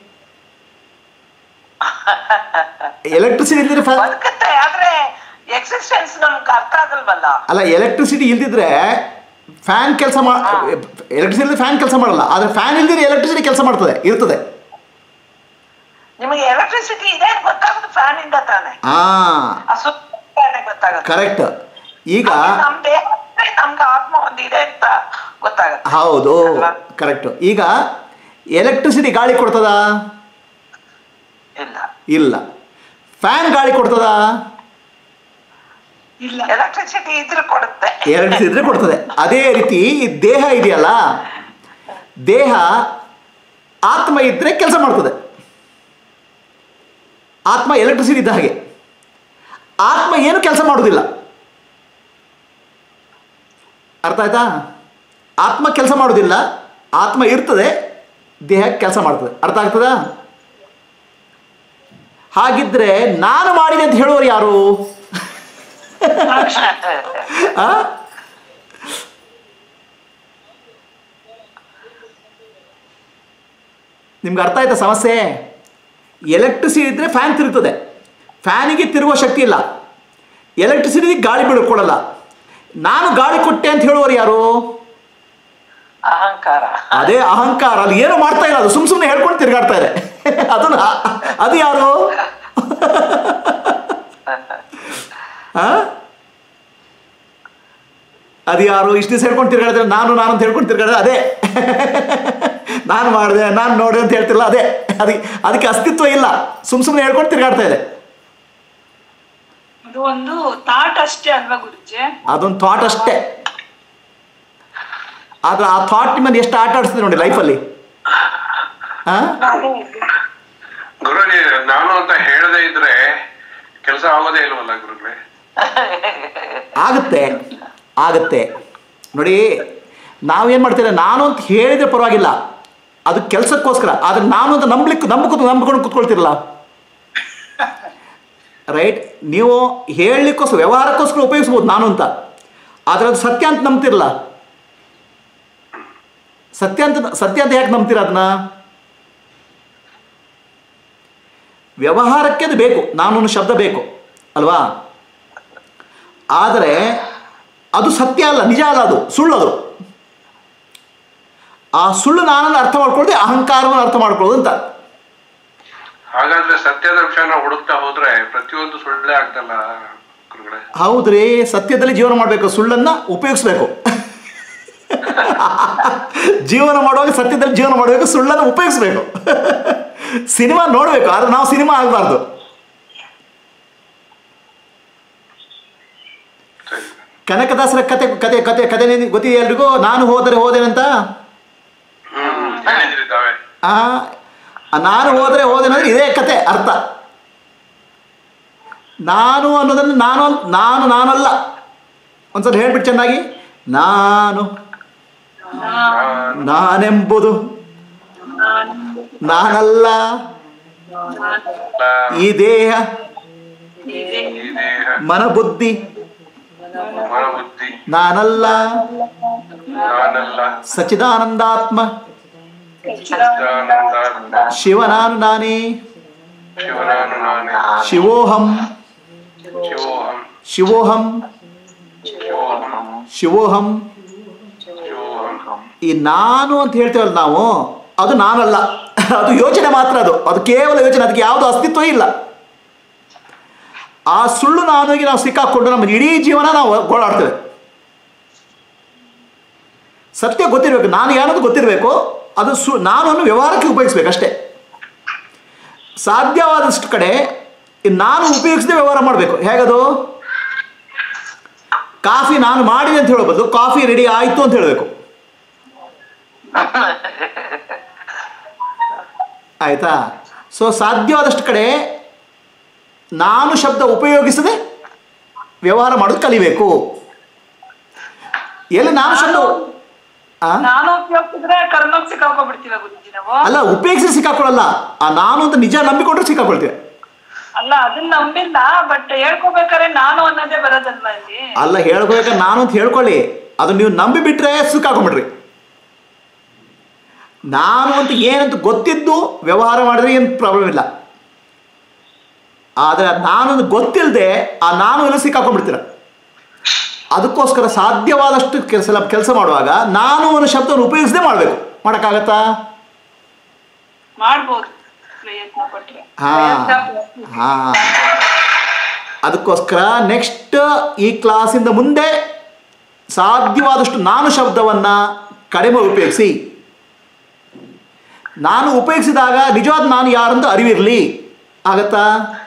[SPEAKER 3] ಎಲೆಕ್ಟ್ರಿಸಿಟಿ ಇಲ್ದಿದ್ರೆ ಫ್ಯಾನ್
[SPEAKER 2] ಬದುಕುತ್ತೆ ಆದ್ರೆ ಎಕ್ಸಿಸ್ಟೆನ್ಸ್ ನಮ್ಗೆ ಅರ್ಥ ಆಗಲ್ವಲ್ಲ
[SPEAKER 3] ಅಲ್ಲ ಎಲೆಕ್ಟ್ರಿಸಿಟಿ ಇಲ್ದಿದ್ರೆ ಫ್ಯಾನ್ ಕೆಲಸ ಮಾ ಎಲೆಕ್ಟ್ರಿಸಿಟಿ ಇಲ್ಲದೆ ಫ್ಯಾನ್ ಕೆಲಸ ಮಾಡಲ್ಲ ಆದರೆ ಫ್ಯಾನ್ ಇಲ್ದಿದ್ರೆ ಎಲೆಕ್ಟ್ರಿಸಿಟಿ ಕೆಲಸ ಮಾಡ್ತದೆ ಇರ್ತದೆ
[SPEAKER 2] ನಿಮಗೆ ಎಲೆಕ್ಟ್ರಿಸಿಟಿ ಇದೆ ಅಂತ ಗೊತ್ತಾಗೋದು ಫ್ಯಾನ್ ಇಂದ ತಾನೆ
[SPEAKER 3] ಹಾಂ
[SPEAKER 2] ಆ ಸುತ್ತ ಫ್ಯಾನ್ ಗೊತ್ತಾಗುತ್ತೆ
[SPEAKER 3] ಕರೆಕ್ಟ್ ಈಗ
[SPEAKER 2] ನಮ್ ದೇಹ ಅಂದ್ರೆ ನಮ್ಗೆ ಆತ್ಮ ಒಂದಿದೆ ಅಂತ ಗೊತ್ತಾಗುತ್ತೆ
[SPEAKER 3] ಹೌದು ಕರೆಕ್ಟ್ ಈಗ ಎಲೆಕ್ಟ್ರಿಸಿಟಿ ಗಾಳಿ ಕೊಡ್ತದಾ
[SPEAKER 2] ಇಲ್ಲ
[SPEAKER 3] ಇಲ್ಲ ಫ್ಯಾನ್ ಗಾಳಿ ಕೊಡ್ತದಾ
[SPEAKER 6] ಇಲ್ಲ
[SPEAKER 2] ಎಲೆಕ್ಟ್ರಿಸಿಟಿ ಇದ್ರೆ ಕೊಡುತ್ತೆ
[SPEAKER 3] ಎಲೆಕ್ಟ್ರಿಸಿಟಿ ಇದ್ರೆ ಕೊಡ್ತದೆ ಅದೇ ರೀತಿ ಈ ದೇಹ ಇದೆಯಲ್ಲ ದೇಹ ಆತ್ಮ ಇದ್ರೆ ಕೆಲಸ ಮಾಡ್ತದೆ ಆತ್ಮ ಎಲೆಕ್ಟ್ರಿಸಿಟಿ ಇದ್ದ ಹಾಗೆ ಆತ್ಮ ಏನು ಕೆಲಸ ಮಾಡೋದಿಲ್ಲ ಅರ್ಥ ಆಯ್ತಾ ಆತ್ಮ ಕೆಲಸ ಮಾಡೋದಿಲ್ಲ ಆತ್ಮ ಇರ್ತದೆ ದೇಹಕ್ಕೆ ಕೆಲಸ ಮಾಡ್ತದೆ ಅರ್ಥ ಆಗ್ತದಾ ಹಾಗಿದ್ರೆ ನಾನು ಮಾಡಿದೆ ಅಂತ ಹೇಳೋರು ಯಾರು ಆ? ನಿಮ್ಗೆ ಅರ್ಥ ಆಯ್ತಾ ಸಮಸ್ಯೆ ಎಲೆಕ್ಟ್ರಿಸಿಟಿ ಇದ್ದರೆ ಫ್ಯಾನ್ ತಿರುಗ್ತದೆ ಫ್ಯಾನಿಗೆ ತಿರುಗುವ ಶಕ್ತಿ ಇಲ್ಲ ಎಲೆಕ್ಟ್ರಿಸಿಟಿ ಗಾಳಿ ಬಿಡ್ಕೊಡಲ್ಲ ನಾನು ಗಾಳಿ ಕೊಟ್ಟೆ ಅಂತ ಹೇಳುವವರು ಯಾರು
[SPEAKER 2] ಅಹಂಕಾರ
[SPEAKER 3] ಅದೇ ಅಹಂಕಾರ ಅಲ್ಲಿ ಏನು ಮಾಡ್ತಾ ಇಲ್ಲ ಅದು ಸುಮ್ ಸುಮ್ಮನೆ ಹೇಳ್ಕೊಂಡು ತಿರುಗಾಡ್ತಾ ಇದೆ ಅದು ನಾ- ಅದು ಯಾರು ಆ? ಅದು ಯಾರು ಇಷ್ಟು ದಿವಸ ಹೇಳ್ಕೊಂಡು ತಿರ್ಗಾಡಿದ್ರೆ ನಾನು ನಾನು ಅಂತ ಹೇಳ್ಕೊಂಡು ತಿರ್ಗಾಡಿದ್ರೆ ಅದೇ ನಾನು ಮಾಡಿದೆ ನಾನು ನೋಡಿದೆ ಅಂತ ಹೇಳ್ತಿರಲ್ಲ ಅದೇ ಅದಕ್ಕೆ ಅದಕ್ಕೆ ಅಸ್ತಿತ್ವ ಇಲ್ಲ ಸುಮ್ ಸುಮ್ಮನೆ ಹೇಳ್ಕೊಂಡು ತಿರ್ಗಾಡ್ತಾ ಇದೆ
[SPEAKER 6] ಅದು ಒಂದು ಥಾಟ್ ಅಷ್ಟೇ ಅಲ್ವಾ ಗುರುಜಿ
[SPEAKER 3] ಅದೊಂದು ಥಾಟ್ ಅಷ್ಟೇ ಆದ್ರೆ ಆ ಥಾಟ್ ನಿಮ್ಮನ್ನು ಎಷ್ಟು ಆಟ ಆಡಿಸ್ತದೆ ನೋಡಿ ಲೈಫಲ್ಲಿ ಹಾಂ
[SPEAKER 9] ಗುರುಜಿ ನಾನು ಅಂತ ಹೇಳದೇ ಇದ್ರೆ ಕೆಲಸ ಆಗೋದೇ ಇಲ್ವಲ್ಲ ಗುರುಗಳೇ
[SPEAKER 3] ಆಗುತ್ತೆ ಆಗುತ್ತೆ ನೋಡಿ ನಾವೇನು ಮಾಡ್ತೇವೆ ನಾನು ಅಂತ ಹೇಳಿದ್ರೆ ಪರವಾಗಿಲ್ಲ ಅದು ಕೆಲಸಕ್ಕೋಸ್ಕರ ಆದ್ರೆ ನಾನು ಅಂತ ನಂಬಲಿಕ್ಕೆ ನಂಬಿಕೊಂಡು ನಂಬಿಕೊಂಡು ಕೂತ್ಕೊಳ್ತಿರಲ್ಲ ರೈಟ್ ನೀವು ಹೇಳಲಿಕ್ಕೋಸ್ಕರ ವ್ಯವಹಾರಕ್ಕೋಸ್ಕರ ಉಪಯೋಗಿಸ್ಬೋದು ನಾನು ಅಂತ ಆದರೆ ಅದು ಸತ್ಯ ಅಂತ ನಂಬ್ತಿರಲ್ಲ ಸತ್ಯ ಅಂತ ಸತ್ಯ ಅಂತ ಯಾಕೆ ನಂಬ್ತೀರ ಅದನ್ನ ವ್ಯವಹಾರಕ್ಕೆ ಅದು ಬೇಕು ನಾನು ಅನ್ನೋ ಶಬ್ದ ಬೇಕು ಅಲ್ವಾ ಆದರೆ ಅದು ಸತ್ಯ ಅಲ್ಲ ನಿಜ ಅಲ್ಲ ಅದು ಸುಳ್ಳು ಅದು ಆ ಸುಳ್ಳು ನಾನನ್ನು ಅರ್ಥ ಮಾಡ್ಕೊಳ್ಳದೆ ಅಹಂಕಾರವನ್ನು ಅರ್ಥ ಮಾಡ್ಕೊಳ್ಳೋದು ಅಂತ
[SPEAKER 9] ಹಾಗಾದ್ರೆ ಸತ್ಯದ ವಿಷಯನ ಹುಡುಕ್ತಾ ಹೋದ್ರೆ ಪ್ರತಿಯೊಂದು ಸುಳ್ಳೇ ಆಗ್ತಲ್ಲ ಗುರುಗಳೇ
[SPEAKER 3] ಹೌದ್ರಿ ಸತ್ಯದಲ್ಲಿ ಜೀವನ ಮಾಡಬೇಕು ಸುಳ್ಳನ್ನ ಉಪಯೋಗಿಸ್ಬೇಕು ಜೀವನ ಮಾಡುವಾಗ ಸತ್ಯದಲ್ಲಿ ಜೀವನ ಮಾಡಬೇಕು ಸುಳ್ಳನ್ನು ಉಪಯೋಗಿಸ್ಬೇಕು ಸಿನಿಮಾ ನೋಡಬೇಕು ಆದ್ರೆ ನಾವು ಸಿನಿಮಾ ಆಗಬಾರ್ದು
[SPEAKER 9] ಸರಿ
[SPEAKER 3] ಕನಕದಾಸರ ಕತೆ ಕತೆ ಕತೆ ಕತೆ ನಿಮ್ಗೆ ಗೊತ್ತಿದೆ ಎಲ್ರಿಗೂ ನಾನು ಹೋದರೆ ಹೋದೆನಂತ
[SPEAKER 9] ಹ್ಮ್ ಹೇಳಿದ್ರಿ ತಾವೇ
[SPEAKER 3] ಆ ಆ ನಾನು ಹೋದರೆ ಹೋದೆನಂದ್ರೆ ಇದೇ ಕತೆ ಅರ್ಥ ನಾನು ಅನ್ನೋದನ್ನು ನಾನು ಅನ್- ನಾನು ನಾನಲ್ಲ ಒಂದ್ಸಲ ಹೇಳ್ಬಿಟ್ಟು ಚೆನ್ನಾಗಿ ನಾನು ನಾನೆಂಬುದು ನಾನಲ್ಲ ಈ ದೇಹ
[SPEAKER 9] ಈ ದೇಹ
[SPEAKER 3] ಮನಬುದ್ಧಿ
[SPEAKER 9] ಮನಬುದ್ಧಿ
[SPEAKER 3] ನಾನಲ್ಲ
[SPEAKER 9] ನಾನಲ್ಲ
[SPEAKER 3] ಸಚಿದಾನಂದಾತ್ಮ
[SPEAKER 9] ಚಿದಾನಂದ
[SPEAKER 3] ಶಿವ ನಾನು ನಾನೇ
[SPEAKER 9] ಶಿವನಾನು ನಾನೇ
[SPEAKER 3] ಶಿವೋಹಂ
[SPEAKER 9] ಶಿವೋಹಂ
[SPEAKER 3] ಶಿವೋಹಂ
[SPEAKER 9] ಶಿವೋಹಂ
[SPEAKER 3] ಶಿವೋಹಂ
[SPEAKER 9] ಶಿವೋಹಂ
[SPEAKER 3] ಈ ನಾನು ಅಂತ ಹೇಳ್ತೇವಲ್ಲ ನಾವು ಅದು ನಾನಲ್ಲ ಅದು ಯೋಚನೆ ಮಾತ್ರ ಅದು ಅದು ಕೇವಲ ಯೋಚನೆ ಅದಕ್ಕೆ ಯಾವುದು ಅಸ್ತಿತ್ವ ಇಲ್ಲ ಆ ಸುಳ್ಳು ನಾನಿಗೆ ನಾವು ಸಿಕ್ಕಾಕೊಂಡು ನಮ್ಮ ಇಡೀ ಜೀವನ ನಾವು ಗೋಳಾಡ್ತೇವೆ ಸತ್ಯ ಗೊತ್ತಿರಬೇಕು ನಾನು ಯಾರದು ಗೊತ್ತಿರಬೇಕು ಅದು ಸು ನಾನು ಅನ್ನು ವ್ಯವಹಾರಕ್ಕೆ ಉಪಯೋಗಿಸ್ಬೇಕು ಅಷ್ಟೇ ಸಾಧ್ಯವಾದಷ್ಟು ಕಡೆ ಈ ನಾನು ಉಪಯೋಗಿಸದೆ ವ್ಯವಹಾರ ಮಾಡಬೇಕು ಹೇಗದು ಕಾಫಿ ನಾನು ಮಾಡಿದೆ ಅಂತ ಹೇಳೋ ಬದಲು ಕಾಫಿ ರೆಡಿ ಆಯಿತು ಅಂತ ಹೇಳಬೇಕು ಆಯ್ತಾ ಸೊ ಸಾಧ್ಯವಾದಷ್ಟು ಕಡೆ ನಾನು ಶಬ್ದ ಉಪಯೋಗಿಸದೆ ವ್ಯವಹಾರ ಮಾಡೋದು ಕಲಿಬೇಕು ಎಲ್ಲಿ ನಾನು ಶಬ್ದ ಆ?
[SPEAKER 6] ನಾನು ಉಪಯೋಗಿಸಿದ್ರೆ ಕರ್ಮಕ್ ಸಿಕ್ಕಾಕೊಂಡ್ಬಿಡ್ತೀವ ಗುರುಜಿ ನಾವು
[SPEAKER 3] ಅಲ್ಲ ಉಪಯೋಗಿಸಿ ಸಿಕ್ಕಾಕೊಳ್ಳಲ್ಲ ಆ ನಾನು ಅಂತ ನಿಜ ನಂಬಿಕೊಂಡ್ರೆ ಸಿಕ್ಕಾಕೊಳ್ತೇವೆ
[SPEAKER 6] ಅಲ್ಲ ಅದನ್ನ ನಂಬಿಲ್ಲ ಬಟ್ ಹೇಳ್ಕೊಬೇಕಾದ್ರೆ ನಾನು ಅನ್ನೋದೇ ಬರೋದಲ್ವಾ ಇಲ್ಲಿ
[SPEAKER 3] ಅಲ್ಲ ಹೇಳ್ಬೇಕಾದ್ರೆ ನಾನು ಅಂತ ಹೇಳ್ಕೊಳ್ಳಿ ಅದು ನೀವು ನಂಬಿ ಬಿಟ್ರೆ ಸಿಕ್ಕಾಕೊಂಡ್ಬಿಡ್ರಿ ನಾನು ಅಂತ ಏನಂತ ಗೊತ್ತಿದ್ದು ವ್ಯವಹಾರ ಮಾಡಿದ್ರೆ ಏನು ಪ್ರಾಬ್ಲಮ್ ಇಲ್ಲ ಆದರೆ ನಾನು ಅಂತ ಗೊತ್ತಿಲ್ಲದೆ ಆ ನಾನು ಎಲ್ಲ ಸಿಕ್ಕಾಕೊಂಡ್ಬಿಡ್ತೀರ ಅದಕ್ಕೋಸ್ಕರ ಸಾಧ್ಯವಾದಷ್ಟು ಕೆಲಸ ಕೆಲಸ ಮಾಡುವಾಗ ನಾನು ಅನ್ನೋ ಶಬ್ದವನ್ನು ಉಪಯೋಗಿಸದೆ ಮಾಡಬೇಕು ಮಾಡೋಕ್ಕಾಗತ್ತಾ
[SPEAKER 6] ಮಾಡ್ಬೋದು ಪ್ರಯತ್ನ ಪಟ್ರೆ
[SPEAKER 3] ಹಾ ಹಾ ಅದಕ್ಕೋಸ್ಕರ ನೆಕ್ಸ್ಟ್ ಈ ಕ್ಲಾಸಿಂದ ಮುಂದೆ ಸಾಧ್ಯವಾದಷ್ಟು ನಾನು ಶಬ್ದವನ್ನು ಕಡಿಮೆ ಉಪಯೋಗಿಸಿ ನಾನು ಉಪಯೋಗಿಸಿದಾಗ ನಿಜವಾದ ನಾನು ಯಾರಂತ ಅರಿವಿರಲಿ ಆಗತ್ತಾ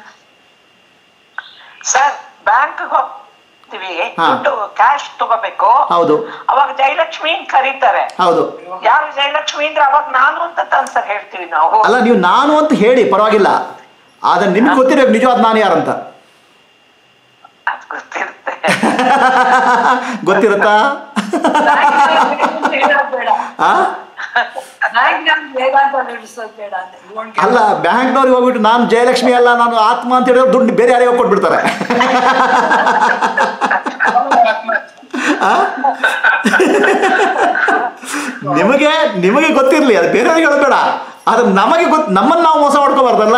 [SPEAKER 2] ಸರ್ ಬ್ಯಾಂಕ್ ಹೋಗ್ತೀವಿ
[SPEAKER 3] ಹಾ.
[SPEAKER 2] ದುಡ್ಡು ಕ್ಯಾಶ್ ತಗೋಬೇಕು
[SPEAKER 3] ಹೌದು
[SPEAKER 2] ಅವಾಗ ಜಯಲಕ್ಷ್ಮಿ ಅಂತ ಕರೀತಾರೆ
[SPEAKER 3] ಹೌದು
[SPEAKER 2] ಯಾರು ಜಯಲಕ್ಷ್ಮಿ ಅಂದ್ರೆ ಅವಾಗ ನಾನು ಅಂತ ಸರ್ ಹೇಳ್ತೀವಿ ನಾವು
[SPEAKER 3] ಅಲ್ಲ ನೀವು ನಾನು ಅಂತ ಹೇಳಿ ಪರವಾಗಿಲ್ಲ ಆದರೆ ನಿಮ್ಗೆ ಗೊತ್ತಿರಬೇಕು ನಿಜವಾದ ನಾನು ಯಾರಂತ
[SPEAKER 2] ಅದ್ ಗೊತ್ತಿರುತ್ತೆ
[SPEAKER 3] ಗೊತ್ತಿರುತ್ತಾ
[SPEAKER 6] ಹೇಳೋದ್ ಬೇಡ
[SPEAKER 3] ಆ
[SPEAKER 5] ಬ್ಯಾಂಕ್ ವೇದಾಂತ ನಡೆಸೋದು ಬೇಡ ಅಂದ್ರೆ You won't get
[SPEAKER 3] ಅಲ್ಲ ಬ್ಯಾಂಕ್ನವ್ರಿಗೆ ಹೋಗ್ಬಿಟ್ಟು ನಾನು ಜಯಲಕ್ಷ್ಮಿ ಅಲ್ಲ ನಾನು ಆತ್ಮ ಅಂತ ಹೇಳಿದ್ರೆ ದುಡ್ಡು ಬೇರೆ ಯಾರಿಗೋ ಕೊಟ್ಬಿಡ್ತಾರೆ ಆ? ನಿಮಗೆ ನಿಮಗೆ ಗೊತ್ತಿರಲಿ ಅದು ಬೇರೆಯವ್ರಿಗೆ ಹೇಳಬೇಡ ಅದು ನಮಗೆ ಗೊತ್ತು ನಮ್ಮನ್ನು ನಾವು ಮೋಸ ಮಾಡ್ಕೋಬಾರ್ದಲ್ಲ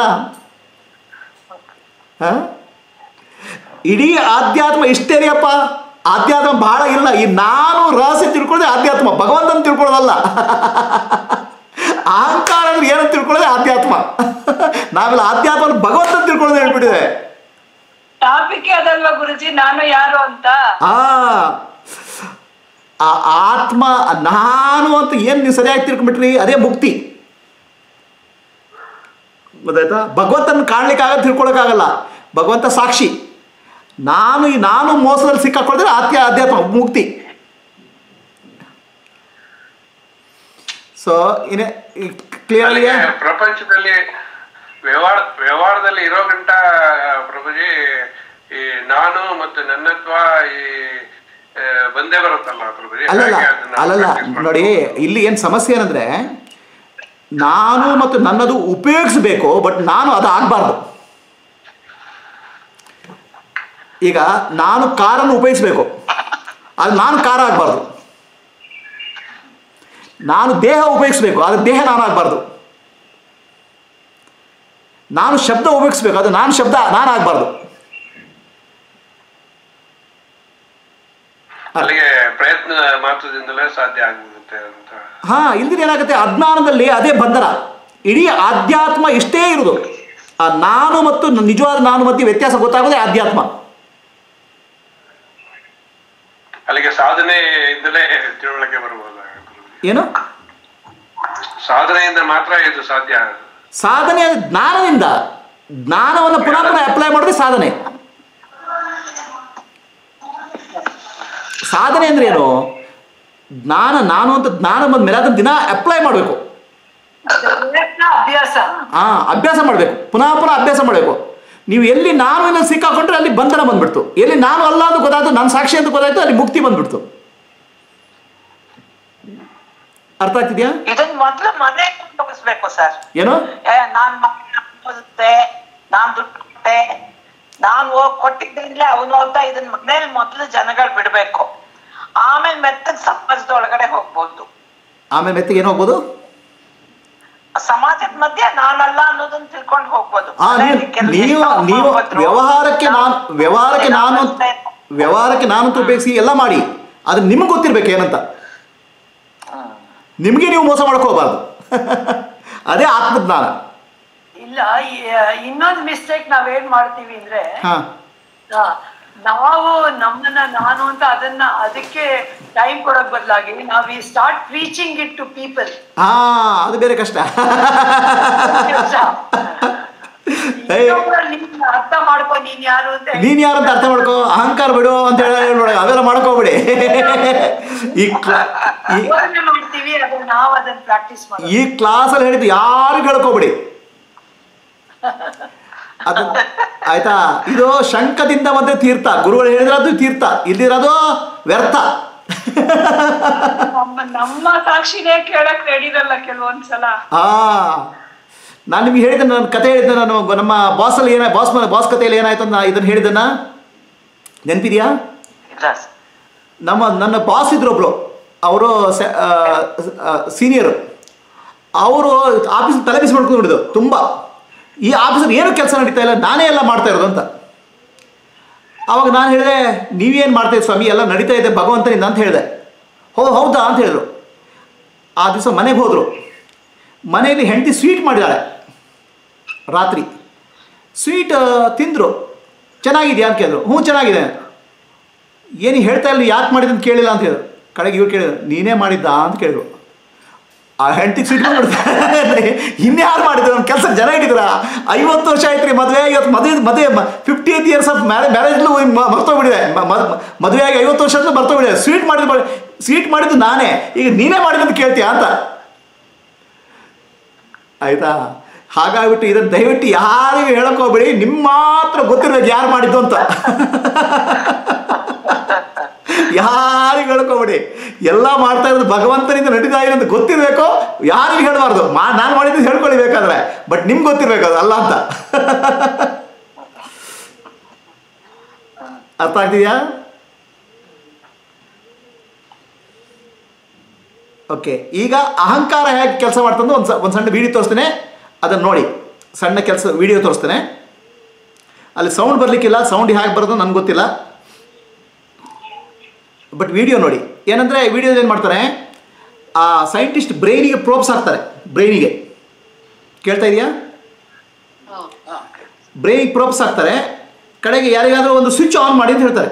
[SPEAKER 3] ಆ? ಇಡೀ ಆಧ್ಯಾತ್ಮ ಇಷ್ಟೇ ರೀ ಅಪ್ಪ ಆಧ್ಯಾತ್ಮ ಬಹಳ ಇಲ್ಲ ಈ ನಾನು ರಹಸ್ಯ ತಿಳ್ಕೊಳ್ಳೋದೇ ಆಧ್ಯಾತ್ಮ ಭಗವಂತನ ತಿಳ್ಕೊಳ್ಳೋದಲ್ಲ ಅಹಂಕಾರ ಅಂದ್ರೆ ಏನಂತ ತಿಳ್ಕೊಳ್ಳೋದೇ ಆಧ್ಯಾತ್ಮ ನಾವೆಲ್ಲ ಆಧ್ಯಾತ್ಮ ಭಗವಂತನ ತಿಳ್ಕೊಳ್ಳೋದು ಹೇಳ್ಬಿಟ್ಟಿದೆ
[SPEAKER 6] ಟಾಪಿಕ್ ಅದಲ್ವಾ ಗುರುಜಿ ನಾನು ಯಾರು ಅಂತ
[SPEAKER 3] ಆ ಆ ಆತ್ಮ ನಾನು ಅಂತ ಏನು ನೀವು ಸರಿಯಾಗಿ ತಿಳ್ಕೊಂಡ್ಬಿಟ್ರಿ ಅದೇ ಮುಕ್ತಿ ಗೊತ್ತಾಯ್ತಾ ಭಗವಂತನ ಕಾಣ್ಲಿಕ್ಕಾಗಲ್ಲ ತಿಳ್ಕೊಳಕ್ಕಾಗಲ್ಲ ಭಗವಂತ ಸಾಕ್ಷಿ ನಾನು ಈ ನಾನು ಮೋಸದಲ್ಲಿ ಸಿಕ್ಕಾಕೊಳಿದ್ರೆ ಆತ್ಯ ಅಧ್ಯಾತ್ಮ ಮುಕ್ತಿ ಸೊ ಇನ್ನೇ ಕ್ಲಿಯರ್
[SPEAKER 9] ಅಲ್ಲಿಗೆ ಪ್ರಪಂಚದಲ್ಲಿ ವ್ಯವಹಾರ ವ್ಯವಹಾರದಲ್ಲಿ ಇರೋ ಗಂಟ ಪ್ರಭುಜಿ ಈ ನಾನು ಮತ್ತು ನನ್ನತ್ವ ಈ ಆ, ಬಂದೇ ಬರುತ್ತಲ್ಲ ಪ್ರಭುಜಿ
[SPEAKER 3] ಅಲ್ಲಲ್ಲ
[SPEAKER 9] ಹಾಗೆ ಅದನ್ನ
[SPEAKER 3] ಅಲ್ಲಲ್ಲ
[SPEAKER 9] practice ಮಾಡ್ಕೊಂಡು-
[SPEAKER 3] ನೋಡಿ ಇಲ್ಲಿ ಏನು ಸಮಸ್ಯೆ ಏನಂದ್ರೆ ನಾನು ಮತ್ತು ನನ್ನದು ಉಪಯೋಗಿಸ್ಬೇಕು ಬಟ್ ನಾನು ಅದು ಆಗಬಾರ್ದು ಈಗ ನಾನು ಕಾರನ್ನು ಉಪಯೋಗಿಸ್ಬೇಕು ಅದು ನಾನು ಕಾರ ಆಗಬಾರ್ದು ನಾನು ದೇಹ ಉಪಯೋಗಿಸ್ಬೇಕು ಅದು ದೇಹ ನಾನು ಆಗಬಾರ್ದು ನಾನು ಶಬ್ದ ಉಪಯೋಗಿಸ್ಬೇಕು ಅದು ನಾನು ಶಬ್ದ ನಾನು ಆಗಬಾರ್ದು
[SPEAKER 9] ಅಲ್ಲಿಗೆ ಪ್ರಯತ್ನ ಮಾತ್ರದಿಂದಲೇ ಸಾಧ್ಯ ಆಗುತ್ತೆ ಅಂತ
[SPEAKER 3] ಹಾ ಇಲ್ದಿರ ಏನಾಗುತ್ತೆ ಅಜ್ಞಾನದಲ್ಲಿ ಅದೇ ಬಂಧನ ಇಡೀ ಆಧ್ಯಾತ್ಮ ಇಷ್ಟೇ ಇರುವುದು ಆ ನಾನು ಮತ್ತು ನ- ನಿಜವಾದ ನಾನು ಮಧ್ಯೆ ವ್ಯತ್ಯಾಸ ಗೊತ್ತಾಗೋದೇ ಆಧ್ಯಾತ್ಮ
[SPEAKER 9] ಅಲ್ಲಿಗೆ ಸಾಧನೆಯಿಂದಲೇ ತಿಳುವಳಿಕೆ ಬರ್ಬೋದ
[SPEAKER 3] ಏನು
[SPEAKER 9] ಸಾಧನೆಯಿಂದ ಮಾತ್ರ ಇದು ಸಾಧ್ಯ
[SPEAKER 3] ಸಾಧನೆ ಅಂದ್ರೆ ಜ್ಞಾನದಿಂದ ಜ್ಞಾನವನ್ನು ಪುನಃ ಪುನಃ ಅಪ್ಲೈ ಮಾಡೋದೇ ಸಾಧನೆ ಸಾಧನೆ ಅಂದ್ರೆ ಏನು ಜ್ಞಾನ ನಾನು ಅಂತ ಜ್ಞಾನ ಬಂದ್ಮೇಲೆ ಅದನ್ನ ದಿನ ಅಪ್ಲೈ ಮಾಡಬೇಕು
[SPEAKER 5] ಪ್ರಯತ್ನ ಅಭ್ಯಾಸ
[SPEAKER 3] ಆ ಅಭ್ಯಾಸ ಮಾಡಬೇಕು ಪುನಃ ಪುನಃ ಅಭ್ಯಾಸ ಮಾಡಬೇಕು ನೀವು ಎಲ್ಲಿ ನಾನು ಇಲ್ಲ ಸಿಕ್ಕಾಕೊಂಡ್ರೆ ಅಲ್ಲಿ ಬಂಧನ ಬಂದ್ಬಿಡ್ತು ಎಲ್ಲಿ ನಾನು ಅಲ್ಲ ಅಂತ ಗೊತ್ತಾಯ್ತು ನಾನು ಸಾಕ್ಷಿ ಅಂತ ಗೊತ್ತಾಯ್ತು ಅಲ್ಲಿ ಮುಕ್ತಿ ಬಂದ್ಬಿಡ್ತು ಅರ್ಥ ಆಗ್ತಿದ್ಯಾ
[SPEAKER 2] ಇದನ್ ಮೊದ್ಲು ಮನೆ ಮುಗಿಸ್ಬೇಕು ಸರ್
[SPEAKER 3] ಏನು
[SPEAKER 2] ಏ ನಾನ್ ಓದಿಸ್ದೆ ನಾನ್ ದುಡ್ಡು ಕೊಟ್ಟೆ ನಾನ್ ಹೋಗ್ ಕೊಟ್ಟಿದ್ದಿಂದಲೇ ಅವನು ಓದ್ತಾ ಇದನ್ ಮನೇಲಿ ಮೊದ್ಲು ಜನಗಳು ಬಿಡ್ಬೇಕು ಆಮೇಲೆ ಮೆತ್ತಗ್ ಸಮಾಜದ ಒಳಗಡೆ ಹೋಗ್ಬೋದು
[SPEAKER 3] ಆಮೇಲೆ ಮೆತ್ತಿಗೆ ಏನು ಹೋಗ್ಬೋದು
[SPEAKER 2] ಸಮಾಜದ ಮಧ್ಯೆ ನಾನಲ್ಲ ಅನ್ನೋದನ್ನ ತಿಳ್ಕೊಂಡು ಹೋಗ್ಬೋದು
[SPEAKER 3] ಆ ನೀವು
[SPEAKER 2] ಮನೇಲಿ ಕೆಲವ್ರು
[SPEAKER 3] ನೀವು
[SPEAKER 2] ಎಷ್ಟೋ
[SPEAKER 3] ನೀವು
[SPEAKER 2] ಹೋದ್ರು.
[SPEAKER 3] ವ್ಯವಹಾರಕ್ಕೆ ನಾನು ವ್ಯವಹಾರಕ್ಕೆ ನಾನು
[SPEAKER 2] ನಾನು
[SPEAKER 3] ವ್ಯವಹಾರಕ್ಕೆ ನಾನು ಅಂತ ಉಪಯೋಗಿಸಿ ಎಲ್ಲ ಮಾಡಿ ಅದು ನಿಮಗೆ ಗೊತ್ತಿರ್ಬೇಕು ಏನಂತ ನಿಮಗೆ ನೀವು ಮೋಸ ಮಾಡ್ಕೋಬಾರ್ದು ಅದೇ ಆತ್ಮಜ್ಞಾನ
[SPEAKER 5] ಇಲ್ಲ ಈ- ಇನ್ನೊಂದು ಮಿಸ್ಟೇಕ್ ನಾವೇನ್ ಮಾಡ್ತೀವಿ ಅಂದ್ರೆ
[SPEAKER 3] ಹಾ
[SPEAKER 5] ಆ, ನಾವು ನಮ್ಮನ್ನ ನಾನು ಅಂತ ಅದನ್ನ ಅದಕ್ಕೆ ಟೈಮ್ ಕೊಡೋಕ್ ಬದಲಾಗಿ ನಾವು ಈ start reaching it to people
[SPEAKER 3] ಹಾ ಅದು ಬೇರೆ ಕಷ್ಟ
[SPEAKER 5] ಅರ್ಥ ಮಾಡ್ಕೊ ನೀನ್ ಯಾರು ಅಂತ ಹೇಳಿ
[SPEAKER 3] ನೀನ್ ಯಾರು ಅಂತ ಅರ್ಥ ಮಾಡ್ಕೋ ಅಹಂಕಾರ ಬಿಡು ಅಂತ ಹೇಳಿ ಹೇಳ್ಬೇಡ ಅವೆಲ್ಲ ಮಾಡ್ಕೋಬಿಡಿ ಈ ಕ್ಲಾ ಈ
[SPEAKER 5] ಬೋಧನೆ ಮಾಡ್ತೀವಿ ಅದನ್ನ ನಾವು ಅದನ್ನ ಪ್ರಾಕ್ಟೀಸ್ ಮಾಡೋದು
[SPEAKER 3] ಈ ಕ್ಲಾಸಲ್ಲಿ ಹೇಳಿದ್ದು ಯಾರು ಕೇಳ್ಕೊಬಿಡಿ ಅದು ಆಯ್ತಾ ಇದು ಶಂಕದಿಂದ ಬಂದ್ರೆ ತೀರ್ಥ ಗುರುಗಳು ಹೇಳಿದ್ರದು ತೀರ್ಥ ಇಲ್ಲಿರೋದು ವ್ಯರ್ಥ
[SPEAKER 6] ನಮ್ಮ ನಮ್ಮ ಸಾಕ್ಷಿನೇ ಕೇಳಕ್ ರೆಡಿ ಇರಲ್ಲ ಕೆಲವೊಂದ್ಸಲ
[SPEAKER 3] ಆ ನಾನು ನಿಮ್ಗೆ ಹೇಳಿದ್ದೆ ನನ್ನ ಕತೆ ಹೇಳಿದ್ದೆ ನಾನು ನಮ್ಮ ಬಾಸಲ್ಲಿ ಏನ ಬಾಸ್ ಬಾಸ್ ಕಥೆಯಲ್ಲಿ ಏನಾಯ್ತು ಅಂತ ಇದನ್ನು ಹೇಳಿದ್ದನ್ನ ನೆನಪಿದೆಯಾ
[SPEAKER 2] ಇಲ್ಲ sir.
[SPEAKER 3] ನಮ್ಮ ನನ್ನ ಬಾಸ್ ಇದ್ರು ಒಬ್ಳು ಅವರು ಸೀನಿಯರು ಅವರು ಆಫೀಸ್ ತಲೆ ಬಿಸಿ ಮಾಡ್ಕೊಂಡ್ಬಿಡಿದು ತುಂಬ ಈ ಆಫೀಸಲ್ಲಿ ಏನು ಕೆಲಸ ನಡೀತಾ ಇಲ್ಲ ನಾನೇ ಎಲ್ಲ ಮಾಡ್ತಾ ಇರೋದು ಅಂತ ಆವಾಗ ನಾನು ಹೇಳಿದೆ ನೀವೇನು ಮಾಡ್ತಾ ಸ್ವಾಮಿ ಎಲ್ಲ ನಡೀತಾ ಇದೆ ಭಗವಂತನಿಂದ ಅಂತ ಹೇಳಿದೆ ಹೋ ಹೌದಾ ಅಂತ ಹೇಳಿದ್ರು ಆ ದಿವಸ ಮನೆಗೆ ಹೋದರು ಮನೆಯಲ್ಲಿ ಹೆಂಡತಿ ಸ್ವೀಟ್ ಮಾಡಿದಾಳೆ ರಾತ್ರಿ ಸ್ವೀಟ್ ತಿಂದರು ಚೆನ್ನಾಗಿದೆಯಾ ಅಂತ ಕೇಳಿದ್ರು ಹ್ಞೂ ಚೆನ್ನಾಗಿದೆ ಏನು ಹೇಳ್ತಾ ಇಲ್ಲ ಯಾಕೆ ಮಾಡಿದ ಅಂತ ಕೇಳಿಲ್ಲ ಅಂತ ಹೇಳಿದ್ರು ಕಡೆಗೆ ಇವ್ರು ಕೇಳಿದ್ರು ನೀನೇ ಮಾಡಿದ್ದ ಅಂತ ಕೇಳಿದ್ರು ಆ ಹೆಂಡತಿಗೆ ಸ್ವೀಟ್ ಬಂದ್ಬಿಡ್ತಾರೆ ಇನ್ಯಾರು ಮಾಡಿದ್ರು ನಮ್ಮ ಕೆಲಸ ಜನ ಇಟ್ಟಿದ್ರ ಐವತ್ತು ವರ್ಷ ಆಯ್ತು ರೀ ಮದುವೆ ಇವತ್ತು ಮದುವೆ ಮದುವೆ fifty eight years of marriage ಮ್ಯಾರೇಜ್ಲು ಮರ್ತೋಗ್ಬಿಟ್ಟಿದೆ ಮದುವೆ ಆಗಿ ಐವತ್ತು ವರ್ಷ ಆದ್ರೂ ಮರ್ತೋಗ್ಬಿಟ್ಟಿದೆ ಸ್ವೀಟ್ ಮಾಡಿದ್ದು ಸ್ವೀಟ್ ಮಾಡಿದ್ದು ನಾನೇ ಈಗ ನೀನೇ ಮಾಡಿದ್ದು ಅಂತ ಕೇಳ್ತೀಯ ಅಂತ ಆಯ್ತಾ ಹಾಗಾಗ್ಬಿಟ್ಟು ಇದನ್ನು ದಯವಿಟ್ಟು ಯಾರಿಗೂ ಹೇಳಕ್ ಹೋಗ್ಬೇಡಿ ನಿಮ್ಮ ಮಾತ್ರ ಗೊತ್ತಿರ್ಬೇಕು ಯಾರು ಮಾಡಿದ್ದು ಅಂತ ಯಾರಿಗೂ ಯಾರಿಗೂ ಹೇಳ್ಕೊಬೇಡಿ ಎಲ್ಲ ಮಾಡ್ತಾ ಇರೋದು ಭಗವಂತನಿಂದ ನಡೀತಾ ಇದೆ ಅಂತ ಗೊತ್ತಿರಬೇಕು ಯಾರಿಗೂ ಹೇಳಬಾರ್ದು ಮಾ ನಾನು ಮಾಡಿದ್ದು ಹೇಳ್ಕೊಳ್ಳಿ ಬೇಕಾದ್ರೆ ಬಟ್ ನಿಮ್ಗೆ ಗೊತ್ತಿರ್ಬೇಕು ಅದು ಅಲ್ಲ ಅಂತ ಅರ್ಥ ಆಗ್ತಿದೆಯಾ ಓಕೆ ಈಗ ಅಹಂಕಾರ ಹೇಗೆ ಕೆಲಸ ಮಾಡ್ತಂದು ಒಂದು ಒಂದು ಸಣ್ಣ ವಿಡಿಯೋ ತೋರಿಸ್ತೇನೆ ಅದನ್ನು ನೋಡಿ ಸಣ್ಣ ಕೆಲಸ ವಿಡಿಯೋ ತೋರಿಸ್ತೇನೆ ಅಲ್ಲಿ ಸೌಂಡ್ ಬರಲಿಕ್ಕಿಲ್ಲ ಸೌಂಡ್ ಹೇಗೆ ಬರೋದು ನನಗೆ ಗೊತ್ತಿಲ್ಲ ಬಟ್ ವಿಡಿಯೋ ನೋಡಿ ಏನಂದರೆ ವಿಡಿಯೋದಲ್ಲಿ ಏನು ಮಾಡ್ತಾರೆ ಆ ಸೈಂಟಿಸ್ಟ್ ಬ್ರೈನಿಗೆ ಪ್ರೋಬ್ಸ್ ಹಾಕ್ತಾರೆ ಬ್ರೈನಿಗೆ ಕೇಳ್ತಾ ಇದೆಯಾ ಬ್ರೈನಿಗೆ ಪ್ರೋಬ್ಸ್ ಹಾಕ್ತಾರೆ ಕಡೆಗೆ ಯಾರಿಗಾದರೂ ಒಂದು ಸ್ವಿಚ್ ಆನ್ ಮಾಡಿ ಅಂತ ಹೇಳ್ತಾರೆ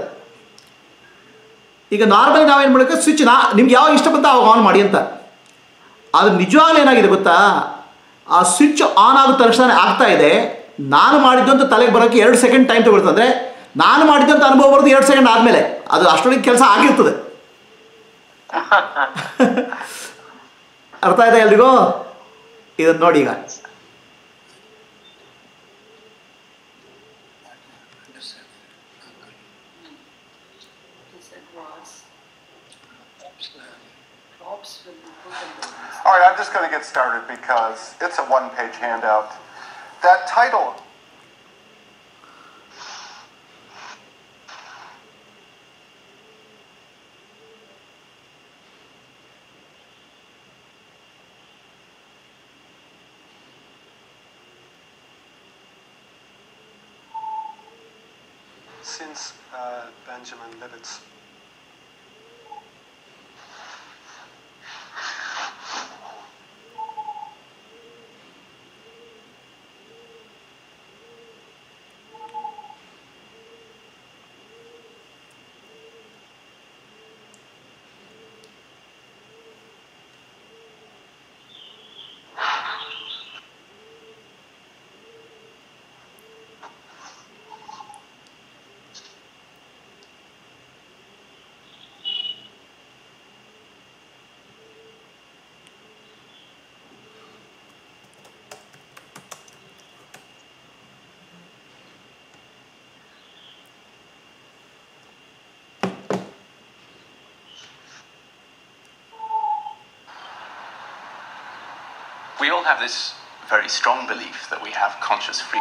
[SPEAKER 3] ಈಗ ನಾರ್ಮಲಿ ನಾವೇನು ಮಾಡಬೇಕು ಸ್ವಿಚ್ ನಾ ನಿಮ್ಗೆ ಯಾವಾಗ ಇಷ್ಟ ಬಂತ ಅವಾಗ ಆನ್ ಮಾಡಿ ಅಂತ ಅದು ನಿಜವಾಗ್ಲೂ ಏನಾಗಿದೆ ಗೊತ್ತಾ ಆ ಸ್ವಿಚ್ ಆನ್ ಆದ ತಕ್ಷಣ ಆಗ್ತಾ ಇದೆ ನಾನು ಮಾಡಿದ್ದು ಅಂತ ತಲೆಗೆ ಬರೋಕ್ಕೆ ಎರಡು ಸೆಕೆಂಡ್ ಟೈಮ್ ತಗೊಳ್ತದೆ ಅಂದರೆ ನಾನು ಮಾಡಿದ್ದು ಅಂತ ಅನುಭವ ಬರೋದು ಎರಡು ಸೆಕೆಂಡ್ ಆದಮೇಲೆ ಅದು ಅಷ್ಟೊಳಗೆ ಕೆಲಸ ಆಗಿರ್ತದೆ ಅರ್ಥ ಆಯ್ತಾ ಎಲ್ರಿಗೂ ಇದನ್ನು ನೋಡಿ ಈಗ
[SPEAKER 10] All right, I'm just going to get started because it's a one page handout. That title. Since uh, Benjamin Libet's
[SPEAKER 11] We all have this very strong belief that we have conscious free.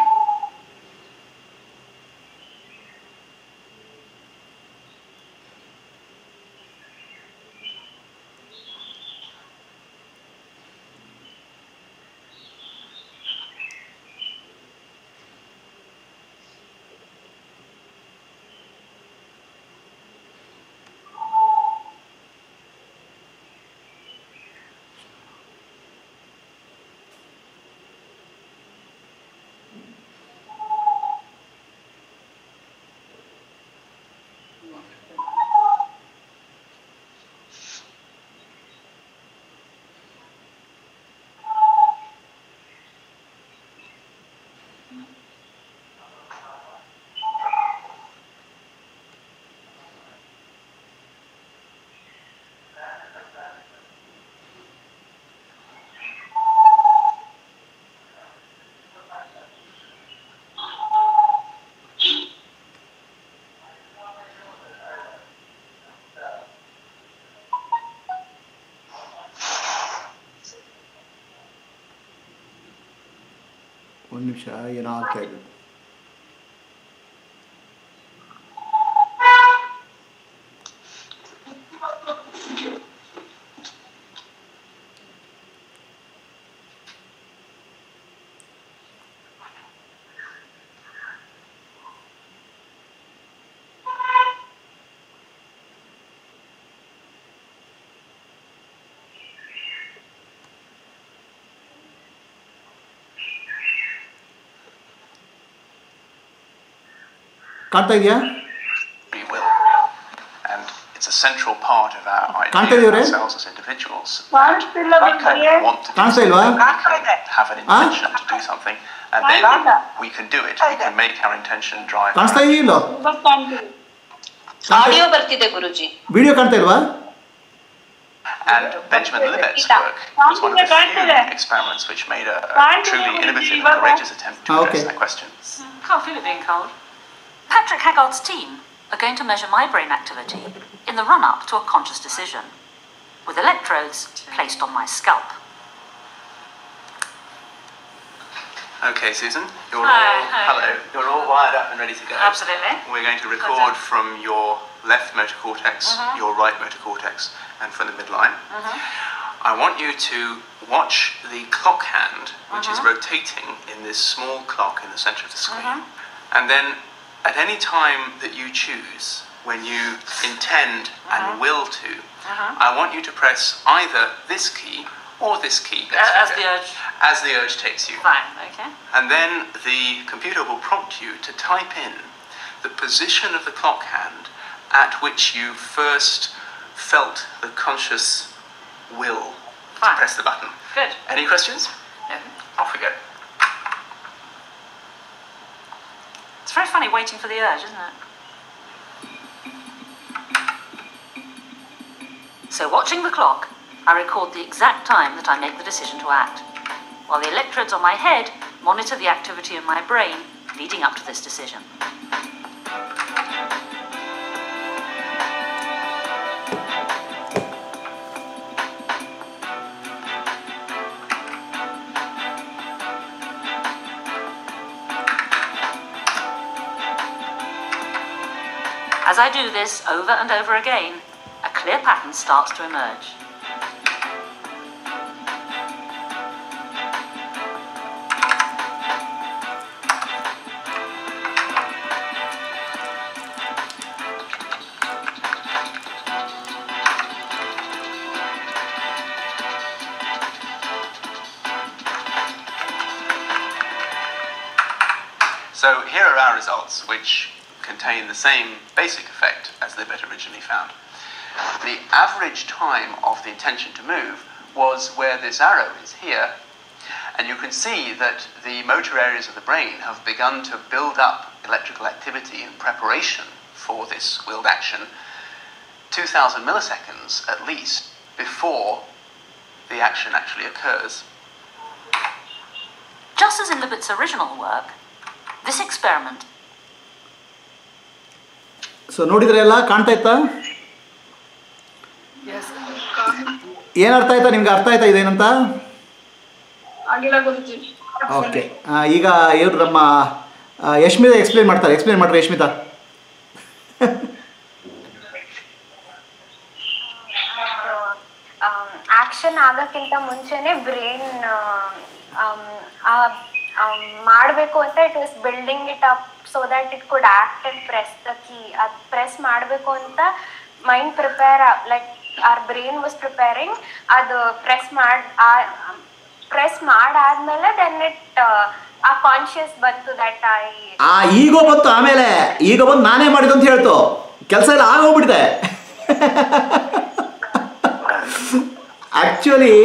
[SPEAKER 3] ಒಂದು ನಿಮಿಷ ಏನೋ ಆಗ್ತಾ ಇದೆ ಕಾಣ್ತಾ ಇದೆಯಾ
[SPEAKER 11] free will. And it's a central part of our
[SPEAKER 3] ಕಾಣ್ತಾ
[SPEAKER 11] idea of
[SPEAKER 3] ಇದೆಯವ್ರೆ?
[SPEAKER 11] ourselves as individuals.
[SPEAKER 6] ಕಾಣಿಸ್ತಿಲ್ಲ ಬಿಡ್ರಿ
[SPEAKER 11] Want to do
[SPEAKER 3] ಕಾಣಿಸ್ತಾ ಇಲ್ವಾ
[SPEAKER 11] have an intention to do something, and then
[SPEAKER 6] ಕಾಣ್ತಾ
[SPEAKER 11] we can do it. We can make our intention drive.
[SPEAKER 3] ಕಾಣಿಸ್ತಾ
[SPEAKER 11] our
[SPEAKER 3] ಇದೆಯಿಲ್ಲೋ
[SPEAKER 6] ಇವಾಗ ಕಾಣ್ತೀವಿ
[SPEAKER 12] audio ಬರ್ತಿದೆ ಗುರುಜಿ
[SPEAKER 3] ವಿಡಿಯೋ ಕಾಣ್ತಾ ಇಲ್ವಾ
[SPEAKER 11] And Benjamin Libet's work was one of the few experiments which made a, a truly innovative and courageous attempt to
[SPEAKER 3] Ah,
[SPEAKER 11] address
[SPEAKER 3] okay.
[SPEAKER 11] that question.
[SPEAKER 13] Can't feel it being cold. Patrick Haggard's team are going to measure my brain activity in in the run up to a conscious decision, with electrodes placed on my scalp.
[SPEAKER 11] Okay, Susan, you're
[SPEAKER 13] Hi,
[SPEAKER 11] all
[SPEAKER 13] hi.
[SPEAKER 11] hello. You're all wired up and ready to go.
[SPEAKER 13] Absolutely.
[SPEAKER 11] We're going to
[SPEAKER 13] Good
[SPEAKER 11] record
[SPEAKER 13] then.
[SPEAKER 11] from your left motor cortex,
[SPEAKER 13] Mhm.
[SPEAKER 11] your right motor cortex, and from the midline.
[SPEAKER 13] Mhm.
[SPEAKER 11] I want you to watch the clock hand, which is
[SPEAKER 13] Mhm.
[SPEAKER 11] rotating in this small clock in the center of the screen.
[SPEAKER 13] Mhm.
[SPEAKER 11] And then at any time that you choose, when you intend
[SPEAKER 13] Mhm.
[SPEAKER 11] and will to,
[SPEAKER 13] Mhm.
[SPEAKER 11] I want you to press either this key or this key.
[SPEAKER 13] A-
[SPEAKER 11] Let's
[SPEAKER 13] as
[SPEAKER 11] go.
[SPEAKER 13] the urge-
[SPEAKER 11] As the urge takes you.
[SPEAKER 13] Fine, okay.
[SPEAKER 11] And then the computer will prompt you to type in the position of the clock hand at which you first felt the conscious will to press the button.
[SPEAKER 13] Good.
[SPEAKER 11] Any questions?
[SPEAKER 13] No.
[SPEAKER 11] Off we go.
[SPEAKER 13] It's very funny waiting for the urge, isn't it? So, watching the clock, I record the exact time that I make the decision to act, while the electrodes on my head monitor the activity in my brain leading up to this decision. As I do this over and over again, a clear pattern starts to emerge.
[SPEAKER 11] So here are our results, which contain the same basic effect as Libet originally found. The average time of the intention to move was where this arrow is here, and you can see that the motor areas of the brain have begun to build up electrical activity in preparation for this willed action 2000 milliseconds at least before the action actually occurs.
[SPEAKER 13] Just as in Libet's original work, this experiment
[SPEAKER 3] so ನೋಡಿದ್ರೆ ಎಲ್ಲ ಕಾಣ್ತಾ ಇತ್ತಾ ಏನು ಅರ್ಥ ಆಯ್ತಾ ನಿಮ್ಗೆ ಅರ್ಥ ಆಯ್ತಾ ಇದೇನಂತ
[SPEAKER 6] ಆಗಿಲ್ಲ ಗುರುಜಿ
[SPEAKER 3] ಓಕೆ ಈಗ ಇವ್ರು ನಮ್ಮ ಆ, ಯಶ್ಮಿತಾ ಎಕ್ಸ್ಪ್ಲೇನ್ ಮಾಡ್ತಾರೆ ಎಕ್ಸ್ಪ್ಲೇನ್ ಮಾಡ್ರಿ ಯಶ್ಮಿತಾ
[SPEAKER 14] ಆಕ್ಷನ್ ಆಗಕ್ಕಿಂತ ಮುಂಚೆನೆ ಬ್ರೈನ್ ಮಾಡಬೇಕು ಅಂತ it was building it up so that it could act and press the key ಅದು ಪ್ರೆಸ್ ಮಾಡಬೇಕು ಅಂತ mind prepare like our brain was preparing ಅದು ಪ್ರೆಸ್ ಮಾಡ್ ಪ್ರೆಸ್ ಮಾಡಾದ್ಮೇಲೆ ದೆನ್ ಇಟ್ ಆ ಕಾನ್ಶಿಯಸ್ ಬಂತು ದಟ್ ಐ
[SPEAKER 3] ಆ ಈಗೋ ಬಂತು ಆಮೇಲೆ ಈಗ ಬಂದು ನಾನೇ ಮಾಡಿದ್ದು ಅಂತ ಹೇಳ್ತು ಕೆಲಸ ಎಲ್ಲ ಆಗೋಗ್ಬಿಟ್ಟಿದೆ ಆಕ್ಚುಲಿ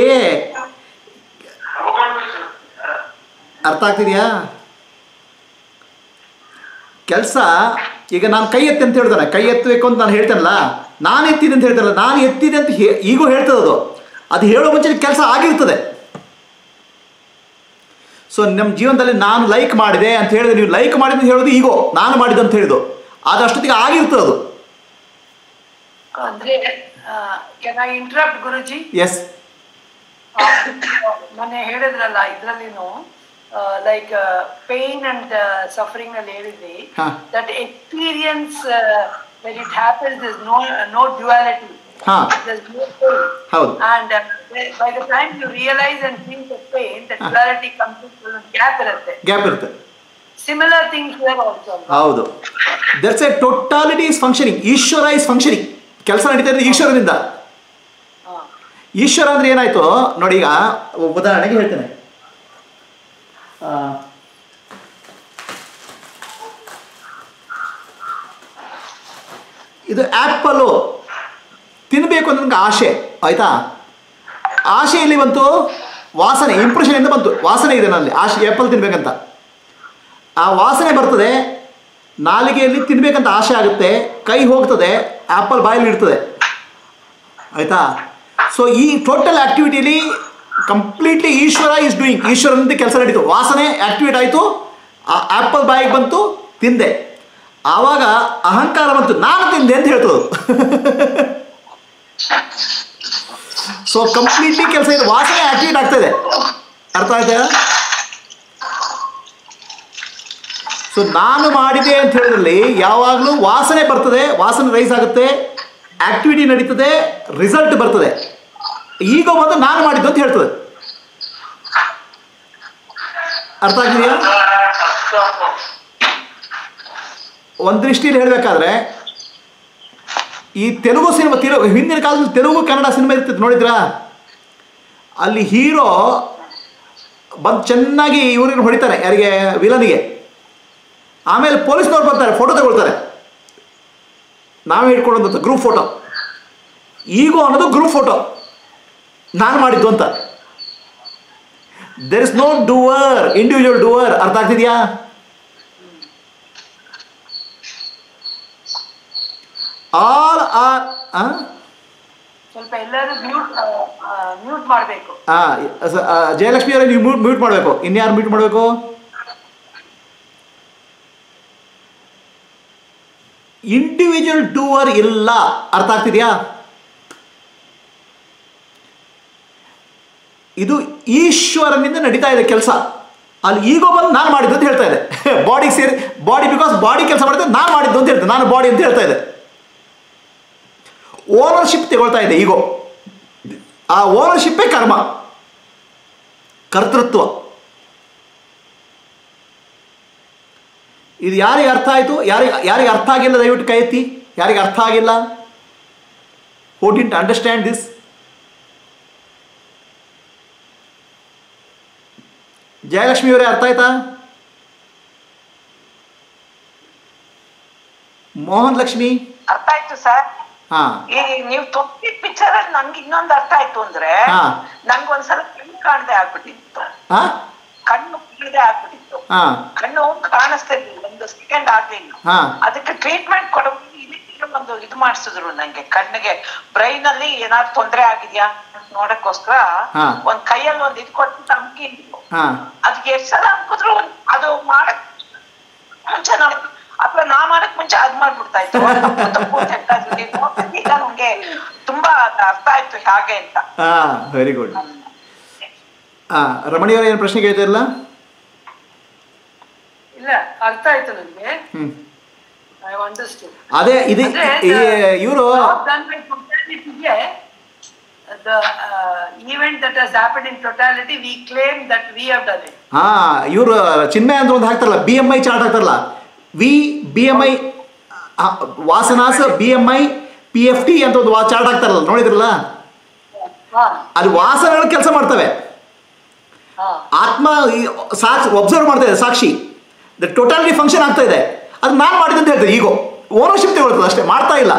[SPEAKER 3] ಅರ್ಥ ಆಗ್ತಿದ್ಯಾ ಕೆಲಸ ಈಗ ನಾನು ಕೈ ಎತ್ತಿ ಅಂತ ಹೇಳ್ತಾನೆ ಕೈ ಎತ್ತಬೇಕು ಅಂತ ನಾನು ಹೇಳ್ತೇನಲ್ಲ ನಾನು ಎತ್ತಿದೆ ಅಂತ ಹೇಳ್ತಾನಲ್ಲ ನಾನು ಎತ್ತಿದೆ ಅಂತ ಹೇ ಈಗೂ ಹೇಳ್ತದೆ ಅದು ಅದು ಹೇಳೋ ಮುಂಚೆ ಕೆಲಸ ಆಗಿರ್ತದೆ ಸೊ ನಮ್ಮ ಜೀವನದಲ್ಲಿ ನಾನು ಲೈಕ್ ಮಾಡಿದೆ ಅಂತ ಹೇಳಿದ್ರೆ ನೀವು ಲೈಕ್ ಮಾಡಿದೆ ಅಂತ ಹೇಳೋದು ಈಗೋ ನಾನು ಮಾಡಿದೆ ಅಂತ ಹೇಳಿದ್ದು ಅದು ಅಷ್ಟೊತ್ತಿಗೆ ಆಗಿರ್ತದೆ ಅದು
[SPEAKER 5] ಅಂದ್ರೆ can I interrupt Guruji
[SPEAKER 3] yes
[SPEAKER 5] ಮೊನ್ನೆ ಹೇಳಿದ್ರಲ್ಲ ಇದ್ರಲ್ಲಿನು ಲೈಕ್ ಪೇನ್ ಅಂಡ್ ಸಫರಿಂಗ್ ಅಲ್ಲಿ ಹೇಳಿದ್ರಿ
[SPEAKER 3] ಹಾ.
[SPEAKER 5] That experience when it happens is no no duality
[SPEAKER 3] ಹಾ. ಹೌದು.
[SPEAKER 5] And by the time you realise and feel the pain the duality comes gap ಇರುತ್ತೆ
[SPEAKER 3] gap ಇರುತ್ತೆ
[SPEAKER 5] ಸಿಮಿಲರ್ ಥಿಂಗ್ಸ್ ಹಿಯರ್ ಆಲ್ಸೋ
[SPEAKER 3] ಹೌದು that's a totality is functioning Ishwara is functioning ಕೆಲಸ ನಡೀತಾ ಇರೋದು ಈಶ್ವರನಿಂದ ಈಶ್ವರ ಅಂದ್ರೆ ಏನಾಯ್ತು ನೋಡಿ ಈಗ ಉದಾಹರಣೆಗೆ ಹೇಳ್ತೇನೆ ಆ, ಇದು ಆ್ಯಪಲ್ಲು ತಿನ್ನಬೇಕು ಅಂತ ನನಗೆ ಆಸೆ ಆಯ್ತಾ ಆಸೆ ಎಲ್ಲಿ ಬಂತು ವಾಸನೆ ಇಂಪ್ರೆಷನಿಂದ ಬಂತು ವಾಸನೆ ಇದೆ ನನ್ನಲ್ಲಿ ಆಸೆ ಆ್ಯಪಲ್ ತಿನ್ಬೇಕಂತ ಆ ವಾಸನೆ ಬರ್ತದೆ ನಾಲಿಗೆಯಲ್ಲಿ ತಿನ್ಬೇಕಂತ ಆಸೆ ಆಗುತ್ತೆ ಕೈ ಹೋಗ್ತದೆ ಆ್ಯಪಲ್ ಬಾಯಲ್ಲಿ ಇರ್ತದೆ ಆಯಿತಾ ಸೊ ಈ ಟೋಟಲ್ ಆ್ಯಕ್ಟಿವಿಟಿಲಿ ಕಂಪ್ಲೀಟ್ಲಿ ಈಶ್ವರ ಈಸ್ ಡೂಯಿಂಗ್ ಈಶ್ವರನಿಂದ ಕೆಲಸ ನಡೀತು ವಾಸನೆ ಆ್ಯಕ್ಟಿವೇಟ್ ಆಯಿತು ಆ ಆ್ಯಪಲ್ ಬಾಯಿಗೆ ಬಂತು ತಿಂದೆ ಆವಾಗ ಅಹಂಕಾರ ಬಂತು ನಾನು ತಿಂದೆ ಅಂತ ಹೇಳ್ತದೆ ಸೊ ಕಂಪ್ಲೀಟ್ಲಿ ಕೆಲಸ ಇದು ವಾಸನೆ ಆಕ್ಟಿವೇಟ್ ಆಗ್ತದೆ ಅರ್ಥ ಆಯ್ತಾ ಸೊ ನಾನು ಮಾಡಿದೆ ಅಂತ ಹೇಳಿದ್ರಲ್ಲಿ ಯಾವಾಗಲೂ ವಾಸನೆ ಬರ್ತದೆ ವಾಸನೆ ರೈಸ್ ಆಗುತ್ತೆ ಆಕ್ಟಿವಿಟಿ ನಡೀತದೆ ರಿಸಲ್ಟ್ ಬರ್ತದೆ ಈಗ ಬಂದು ನಾನು ಮಾಡಿದ್ದು ಅಂತ ಹೇಳ್ತದೆ ಅರ್ಥ ಆಗಿದೆಯಾ ಒಂದು ದೃಷ್ಟಿಯಲ್ಲಿ ಹೇಳಬೇಕಾದ್ರೆ ಈ ತೆಲುಗು ಸಿನಿಮಾ ತೆಲುಗು ಹಿಂದಿನ ಕಾಲದಲ್ಲಿ ತೆಲುಗು ಕನ್ನಡ ಸಿನಿಮಾ ಇರ್ತಿತ್ತು ನೋಡಿದ್ರಾ ಅಲ್ಲಿ ಹೀರೋ ಬಂದು ಚೆನ್ನಾಗಿ ಇವ್ರಿಗೆ ಹೊಡಿತಾನೆ ಯಾರಿಗೆ ವಿಲನಿಗೆ ಆಮೇಲೆ ಪೊಲೀಸ್ನವ್ರು ಬರ್ತಾರೆ ಫೋಟೋ ತಗೊಳ್ತಾರೆ ನಾವೇ ಹಿಡ್ಕೊಳ್ಳೋದು ಗ್ರೂಪ್ ಫೋಟೋ ಈಗೋ ಅನ್ನೋದು ಗ್ರೂಪ್ ಫೋಟೋ ನಾನು ಮಾಡಿದ್ದು ಅಂತ there is no doer individual doer ಅರ್ಥ ಆಗ್ತಿದ್ಯಾ ಆಲ್ ಆರ್
[SPEAKER 5] ಸ್ವಲ್ಪ ಎಲ್ಲರೂ ಮ್ಯೂಟ್ ಮ್ಯೂಟ್ ಮಾಡ್ಬೇಕು
[SPEAKER 3] ಜಯಲಕ್ಷ್ಮಿ ಅವರೇ ನೀವು ಮ್ಯೂಟ್ ಮ್ಯೂಟ್ ಮಾಡಬೇಕು ಇನ್ಯಾರು ಮ್ಯೂಟ್ ಮಾಡಬೇಕು ಇಂಡಿವಿಜುವಲ್ ಡೂವರ್ ಇಲ್ಲ ಅರ್ಥ ಆಗ್ತಿದ್ಯಾ ಇದು ಈಶ್ವರನಿಂದ ನಡೀತಾ ಇದೆ ಕೆಲಸ ಅಲ್ಲಿ ಈಗೋ ಬಂದು ನಾನು ಮಾಡಿದ್ದು ಅಂತ ಹೇಳ್ತಾ ಇದೆ ಬಾಡಿಗೆ ಸೇರಿ ಬಾಡಿ ಬಿಕಾಸ್ ಬಾಡಿ ಕೆಲಸ ಮಾಡಿದ್ರೆ ನಾನು ಮಾಡಿದ್ದು ಅಂತ ಹೇಳ್ತೇನೆ ನಾನು ಬಾಡಿ ಅಂತ ಹೇಳ್ತಾ ಇದೆ ಓನರ್ಶಿಪ್ ತಗೊಳ್ತಾ ಇದೆ ಈಗೋ ಆ ಓನರ್ಶಿಪ್ಪೇ ಕರ್ಮ ಕರ್ತೃತ್ವ ಇದು ಯಾರಿಗೆ ಅರ್ಥ ಆಯಿತು ಯಾರಿಗೆ ಯಾರಿಗೆ ಅರ್ಥ ಆಗಿಲ್ಲ ದಯವಿಟ್ಟು ಕೈ ಎತ್ತಿ ಯಾರಿಗೆ ಅರ್ಥ ಆಗಿಲ್ಲ ಹೋ ಡಿಂಟ್ ಅಂಡರ್ಸ್ಟ್ಯಾಂಡ್ ದಿಸ್ ಜಯಲಕ್ಷ್ಮಿ ಅವರೇ ಅರ್ಥ ಆಯ್ತಾ ಮೋಹನ್ ಲಕ್ಷ್ಮಿ
[SPEAKER 2] ಅರ್ಥ ಆಯ್ತು ಸರ್
[SPEAKER 3] ಹಾ
[SPEAKER 2] ಈ ನೀವು ತೊಪ್ಪಿ ಪಿಕ್ಚರ್ ಅಲ್ಲಿ ನನ್ಗೆ ಇನ್ನೊಂದು ಅರ್ಥ ಆಯ್ತು ಅಂದ್ರೆ
[SPEAKER 3] ಹಾ.
[SPEAKER 2] ನನ್ಗೊಂದ್ಸಲ ಕಣ್ಣು ಕಾಣದೆ ಆಗ್ಬಿಟ್ಟಿತ್ತು
[SPEAKER 3] ಹಾ
[SPEAKER 2] ಕಣ್ಣು ಕಾಣದೆ ಆಗ್ಬಿಟ್ಟಿತ್ತು
[SPEAKER 3] ಹಾ
[SPEAKER 2] ಕಣ್ಣು ಕಾಣಿಸ್ತಾ ಇರ್ಲಿಲ್ಲ ಒಂದು ಸೆಕೆಂಡ್ ಆಗ್ಲಿಲ್ಲ
[SPEAKER 3] ಹಾ
[SPEAKER 2] ಅದಕ್ಕೆ ಟ್ರೀಟ್ಮೆಂಟ್ ಕೊಡೋ ಇದಕ್ಕೆ ಒಂದು ಇದು ಮಾಡಿಸಿದ್ರು ನಂಗೆ ಕಣ್ಣಿಗೆ ಬ್ರೈನ್ ಅಲ್ಲಿ ಏನಾದ್ರು ತೊಂದ್ರೆ ಆಗಿದ್ಯಾ ಅಂತ ನೋಡಕ್ಕೋಸ್ಕರ
[SPEAKER 3] ಹಾ.
[SPEAKER 2] ಒಂದ್ ಕೈಯಲ್ಲಿ ಒಂದ್ ಇದು ಕೊಟ್ಟು ತಮ್ಕಿ
[SPEAKER 3] ಹಾ
[SPEAKER 2] ಅದಕ್ಕೆ ಎಷ್ಟ್ ಸಲ ಅನ್ಕಿದ್ರು ಅದು ಮಾಡಕ್ ಮುಂಚೆ ನಾವ್ ಅಥವಾ ನಾ ಮಾಡಕ್ ಮುಂಚೆ ಅದ್ ಮಾಡ್ಬಿಡ್ತಾ ಇತ್ತು ತಪ್ಪು ತಪ್ಪು ಅಂತ ಹೇಳ್ತಾ ಇದ್ರು. ನೀವ್ ನೋಡ್ತಿದ್ರೆ ಈಗ ನಮ್ಗೆ ತುಂಬಾ ಅದ್ ಅರ್ಥ ಆಯ್ತು ಹಾಗೆ ಅಂತ
[SPEAKER 3] ಹಾ ವೆರಿ ಗುಡ್ ಹಾ ರಮಣಿ ಅವರ ಏನು ಪ್ರಶ್ನೆ ಕೇಳ್ತಿರಲ್ಲ
[SPEAKER 5] ಇಲ್ಲ ಅರ್ಥ ಆಯ್ತು ನನಗೆ
[SPEAKER 3] ಹ್ಮ್
[SPEAKER 5] ಐ ಅಂಡರ್ಸ್ಟುಡ್
[SPEAKER 3] ಅದೇ ಇದು ಇವರು
[SPEAKER 5] done by totality ಗೆ, the uh, event that has happened in totality, we claim that we have done it.
[SPEAKER 3] ಹಾ ಇವರು ಚಿನ್ಮಯ ಅಂತ ಒಂದು ಹಾಕ್ತಾರಲ್ಲ ಬಿ ಎಮ್ ಐ ಚಾರ್ಟ್ ಹಾಕ್ತಾರಲ್ಲ ವಿ ಬಿ ಎಮ್ ಐ ವಾಸನಾಸ್ B M I P F T ಅಂತ ಒಂದು ಚಾರ್ಟ್ ಹಾಕ್ತಾರಲ್ಲ ನೋಡಿದ್ರಲ್ಲ ಅಲ್ಲಿ ವಾಸನೆಗಳು ಕೆಲಸ ಮಾಡ್ತವೆ ಆತ್ಮ ಈ ಸಾಕ್ಷಿ ಒಬ್ಸರ್ವ್ ಮಾಡ್ತಾ ಇದೆ ಸಾಕ್ಷಿ ದ ಟೋಟಾಲಿಟಿ ಫಂಕ್ಷನ್ ಆಗ್ತಾ ಇದೆ ಅದು ನಾನು ಮಾಡಿದೆ ಅಂತ ಹೇಳ್ತೇನೆ ಈಗೋ ಓನರ್ಶಿಪ್ ತಗೊಳ್ತದೆ ಅಷ್ಟೇ ಮಾಡ್ತಾ ಇಲ್ಲ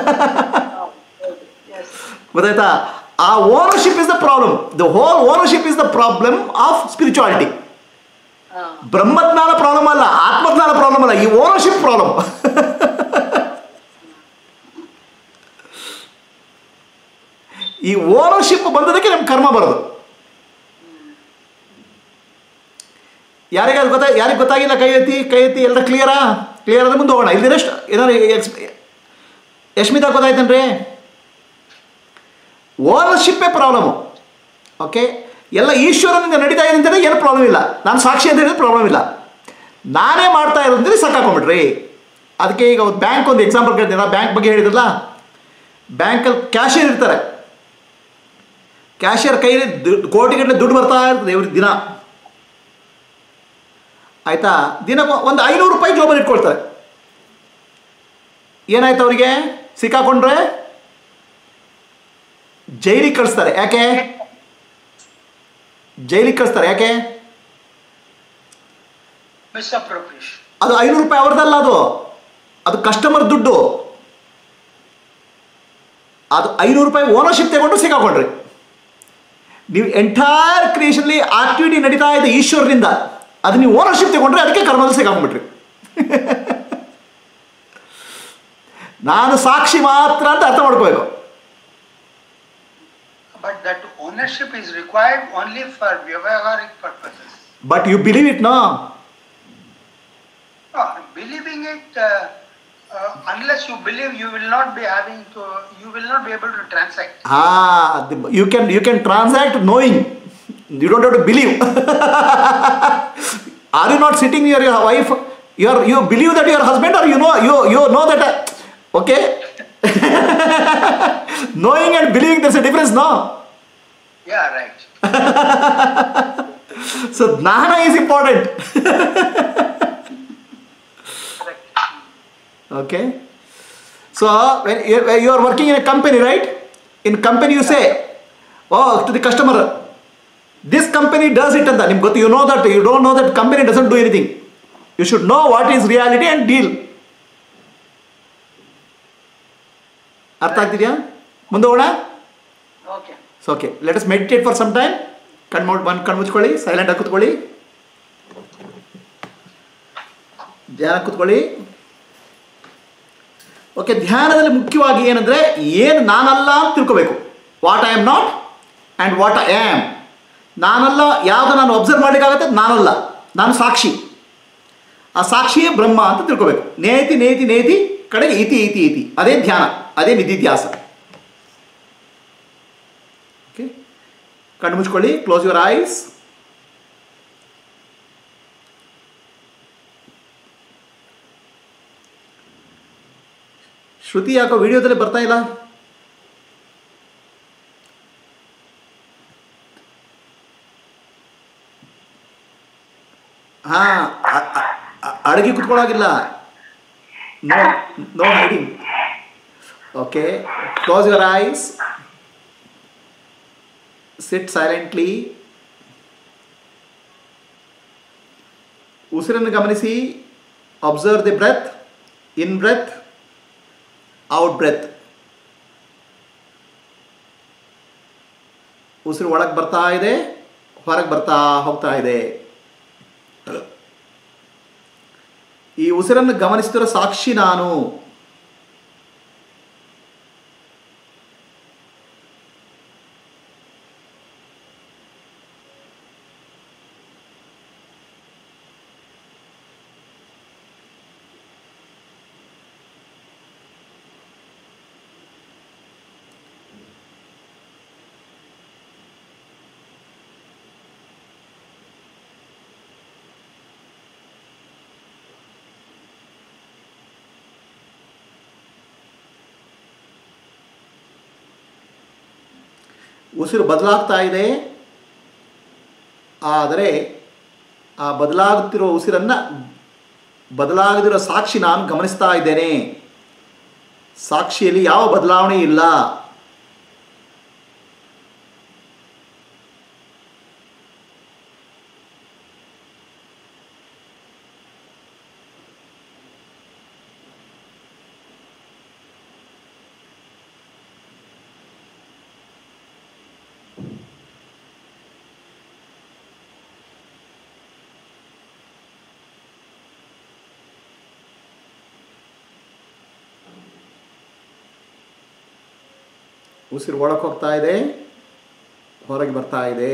[SPEAKER 3] ಗೊತ್ತಾಯ್ತಾ ಆ ownership is the problem the whole ownership is the problem of spirituality ಬ್ರಹ್ಮಜ್ಞಾನ ಪ್ರಾಬ್ಲಮ್ ಅಲ್ಲ ಆತ್ಮಜ್ಞಾನ ಪ್ರಾಬ್ಲಮ್ ಅಲ್ಲ ಈ ಓನರ್ಶಿಪ್ ಪ್ರಾಬ್ಲಮ್ ಈ ಓನರ್ಶಿಪ್ ಬಂದದಕ್ಕೆ ನಮ್ಗೆ ಕರ್ಮ ಬರೋದು ಯಾರಿಗಾದ್ರು ಗೊತ್ತಾ ಯಾರಿಗೆ ಗೊತ್ತಾಗಿಲ್ಲ ಕೈ ಎತ್ತಿ ಕೈ ಎತ್ತಿ ಎಲ್ಲ ಕ್ಲಿಯರಾ ಕ್ಲಿಯರ್ ಆದ್ರೆ ಮುಂದೆ ಹೋಗೋಣ ಇಲ್ದಿರಷ್ಟು ಏನಾದ್ರು ಎಕ್ಸ್ ಯಶ್ಮಿತಾ ಗೊತ್ತಾಯ್ತನ್ರಿ ಓನರ್ಶಿಪ್ಪೇ ಪ್ರಾಬ್ಲಮು ಓಕೆ ಎಲ್ಲ ಈಶ್ವರನಿಂದ ನಡೀತಾ ಇದೆ ಅಂತಂದರೆ ಏನು ಪ್ರಾಬ್ಲಮ್ ಇಲ್ಲ ನಾನು ಸಾಕ್ಷಿ ಅಂತ ಹೇಳಿದ್ರೆ ಪ್ರಾಬ್ಲಮ್ ಇಲ್ಲ ನಾನೇ ಮಾಡ್ತಾ ಇರೋದು ಅಂತೇಳಿ ಸಾಕಾಕೊಂಬಿಟ್ರಿ ಅದಕ್ಕೆ ಈಗ ಒಂದು ಬ್ಯಾಂಕ್ ಒಂದು ಎಕ್ಸಾಂಪಲ್ ಕೇಳ್ತೀನಿ ನಾನು ಬ್ಯಾಂಕ್ ಬಗ್ಗೆ ಹೇಳಿದ್ರಲ್ಲ ಬ್ಯಾಂಕಲ್ಲಿ ಕ್ಯಾಶಿಯರ್ ಇರ್ತಾರೆ ಕ್ಯಾಶಿಯರ್ ಕೈಯಲ್ಲಿ ದುಡ್ಡು ಕೋಟಿಗಟ್ಟಲೆ ದುಡ್ಡು ಬರ್ತಾ ಇರ್ತದೆ ಇವ್ರಿಗೆ ದಿನ ಆಯಿತಾ ದಿನ ಒಂದು ಐನೂರು ರೂಪಾಯಿ ಗ್ಲೋಬಲ್ ಇಟ್ಕೊಳ್ತಾರೆ ಏನಾಯ್ತು ಅವರಿಗೆ ಸಿಕ್ಕಾಕೊಂಡ್ರೆ ಜೈಲಿಗೆ ಕಳಿಸ್ತಾರೆ ಯಾಕೆ ಜೈಲಿಗೆ ಕಳಿಸ್ತಾರೆ ಯಾಕೆ
[SPEAKER 15] ಮಿಸ್ಅಪ್ರೋಪ್ರಿಯೇಷನ್
[SPEAKER 3] ಅದು ಐನೂರು ರೂಪಾಯಿ ಅವ್ರದ್ದಲ್ಲ ಅದು ಅದು ಕಸ್ಟಮರ್ ದುಡ್ಡು ಅದು ಐನೂರು ರೂಪಾಯಿ ಓನರ್ಶಿಪ್ ತಗೊಂಡು ಸಿಕ್ಕಾಕೊಂಡ್ರಿ ನೀವು ಎಂಟೈರ್ ಕ್ರಿಯೇಷನ್ಲಿ ಆಕ್ಟಿವಿಟಿ ನಡೀತಾ ಇದೆ ಈಶ್ವರನಿಂದ ಅದು ನೀವು ಓನರ್ಶಿಪ್ ತಗೊಂಡ್ರೆ ಅದಕ್ಕೆ ಕರ್ಮದಲ್ಲಿ ಸಿಕ್ಕಾಕೊಂಡ್ಬಿಟ್ರಿ ನಾನು ಸಾಕ್ಷಿ ಮಾತ್ರ ಅಂತ ಅರ್ಥ ಮಾಡ್ಕೋಬೇಕು
[SPEAKER 15] But that ownership is required only for vyavaharic purposes.
[SPEAKER 3] But you believe it no
[SPEAKER 15] No, believing it, uh, uh, unless you believe, you will not be having to, you will not be able to transact.
[SPEAKER 3] Ah, the- you can you can transact knowing. You don't have to believe. are you not sitting near your wife? You are you believe that your husband, or you know you you know that. uh, okay. Knowing and believing, there's a difference, no?
[SPEAKER 15] Yeah, right.
[SPEAKER 3] So jnana is important. okay. So when you when you are working in a company, right? In company you say, oh to the customer, this company does it ಅಂತ ನಿಮ್ಗೆ ಗೊತ್ತು you know that you don't know that company doesn't do anything you should know what is reality and deal ಅರ್ಥ ಆಗ್ತಿದೆಯಾ ಮುಂದೆ ಹೋಗೋಣ
[SPEAKER 5] okay
[SPEAKER 3] so okay let us meditate for some time ಕಣ್ ಮಾಡಿ ಬಂದು ಕಣ್ಣು ಮುಚ್ಕೊಳ್ಳಿ ಸೈಲೆಂಟ್ ಆಗಿ ಕೂತ್ಕೊಳ್ಳಿ ಧ್ಯಾನ ಕೂತ್ಕೊಳ್ಳಿ ಓಕೆ ಧ್ಯಾನದಲ್ಲಿ ಮುಖ್ಯವಾಗಿ ಏನಂದರೆ ಏನು ನಾನಲ್ಲ ಅಂತ ತಿಳ್ಕೋಬೇಕು what I am not and what I am ನಾನಲ್ಲ ಯಾವುದು ನಾನು ಅಬ್ಸರ್ವ್ ಮಾಡಲಿಕ್ಕಾಗತ್ತೆ ನಾನಲ್ಲ ನಾನು ಸಾಕ್ಷಿ ಆ ಸಾಕ್ಷಿಯೇ ಬ್ರಹ್ಮ ಅಂತ ತಿಳ್ಕೋಬೇಕು ನೇತಿ ನೇತಿ ನೇತಿ ಕಡೆಗೆ ಇತಿ ಇತಿ ಇತಿ ಅದೇ ಧ್ಯಾನ ಅದೇ ನಿಧಿಧ್ಯಾಸ ಓಕೆ ಕಣ್ಣು ಮುಚ್ಕೊಳ್ಳಿ ಕ್ಲೋಸ್ ಯುವರ್ ಐಸ್ ಶ್ರುತಿ ಯಾಕೋ ವಿಡಿಯೋದಲ್ಲಿ ಬರ್ತಾ ಇಲ್ಲ ಹಾ ಅ- ಅ- ಅ- ಅಡಗಿ ಕುತ್ಕೊಳ್ಳೋಗಿಲ್ಲ no no hiding okay close your eyes sit silently ಉಸಿರನ್ನು ಗಮನಿಸಿ observe the breath in breath out breath ಉಸಿರು ಒಳಗೆ ಬರ್ತಾ ಇದೆ ಹೊರಗೆ ಬರ್ತಾ ಹೋಗ್ತಾ ಇದೆ ಈ ಉಸಿರನ್ನು ಗಮನಿಸ್ತಿರೋ ಸಾಕ್ಷಿ ನಾನು ಉಸಿರು ಬದಲಾಗ್ತಾ ಇದೆ ಆದರೆ ಆ ಬದಲಾಗುತ್ತಿರೋ ಉಸಿರನ್ನು ಬದಲಾಗದಿರೋ ಸಾಕ್ಷಿ ನಾನು ಗಮನಿಸ್ತಾ ಇದ್ದೇನೆ ಸಾಕ್ಷಿಯಲ್ಲಿ ಯಾವ ಬದಲಾವಣೆ ಇಲ್ಲ ಉಸಿರು ಒಳಗೆ ಹೋಗ್ತಾ ಇದೆ ಹೊರಗೆ ಬರ್ತಾ ಇದೆ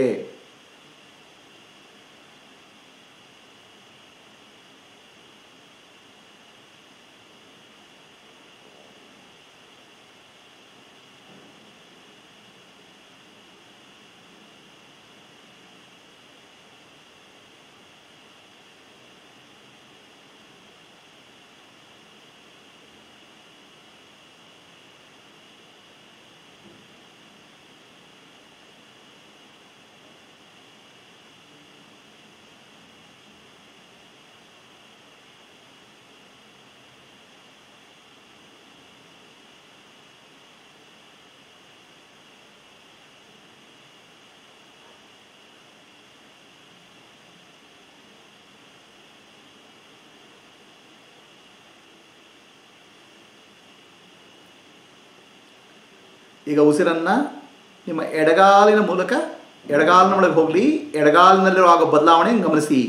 [SPEAKER 3] ಈಗ ಉಸಿರನ್ನು ನಿಮ್ಮ ಎಡಗಾಲಿನ ಮೂಲಕ ಎಡಗಾಲಿನ ಒಳಗೆ ಹೋಗಲಿ ಎಡಗಾಲಿನಲ್ಲಿರೋ ಆಗೋ ಬದಲಾವಣೆ ಗಮನಿಸಿ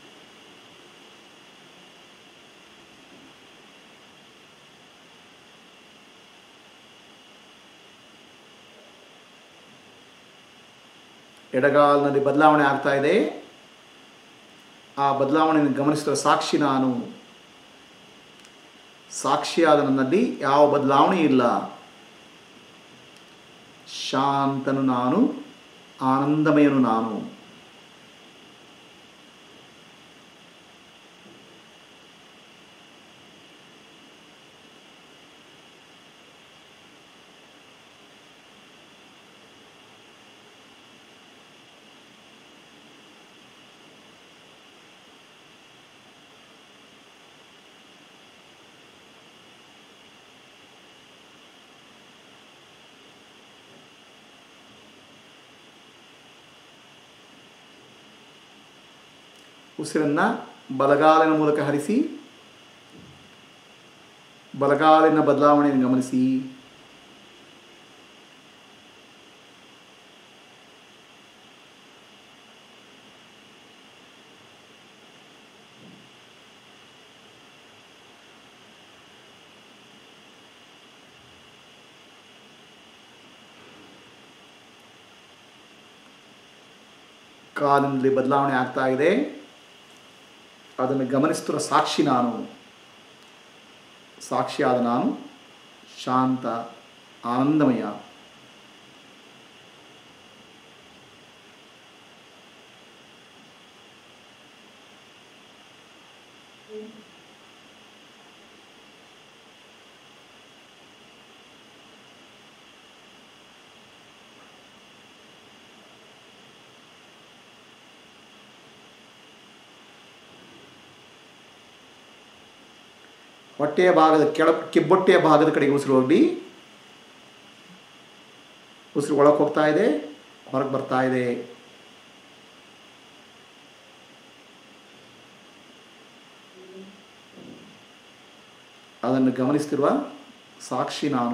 [SPEAKER 3] ಎಡಗಾಲಿನಲ್ಲಿ ಬದಲಾವಣೆ ಆಗ್ತಾ ಇದೆ ಆ ಬದಲಾವಣೆಯನ್ನು ಗಮನಿಸಿದ ಸಾಕ್ಷಿ ನಾನು ಸಾಕ್ಷಿಯಾದ ನನ್ನಲ್ಲಿ ಯಾವ ಬದಲಾವಣೆ ಇಲ್ಲ ಶಾಂತನು ನಾನು ಆನಂದಮಯನು ನಾನು ಉಸಿರನ್ನು ಬಲಗಾಲಿನ ಮೂಲಕ ಹರಿಸಿ ಬಲಗಾಲಿನ ಬದಲಾವಣೆಯನ್ನು ಗಮನಿಸಿ ಕಾಲಿನಲ್ಲಿ ಬದಲಾವಣೆ ಆಗ್ತಾ ಇದೆ ಅದನ್ನು ಗಮನಿಸುತ್ತಿರುವ ಸಾಕ್ಷಿ ನಾನು ಸಾಕ್ಷಿಯಾದ ನಾನು ಶಾಂತ ಆನಂದಮಯ ಹೊಟ್ಟೆಯ ಭಾಗದ ಕೆಳ ಕಿಬ್ಬೊಟ್ಟೆಯ ಭಾಗದ ಕಡೆಗೆ ಉಸಿರು ಹೋಗಲಿ ಉಸಿರು ಒಳಗೆ ಹೋಗ್ತಾ ಇದೆ ಹೊರಗೆ ಬರ್ತಾ ಇದೆ ಅದನ್ನು ಗಮನಿಸ್ತಿರುವ ಸಾಕ್ಷಿ ನಾನು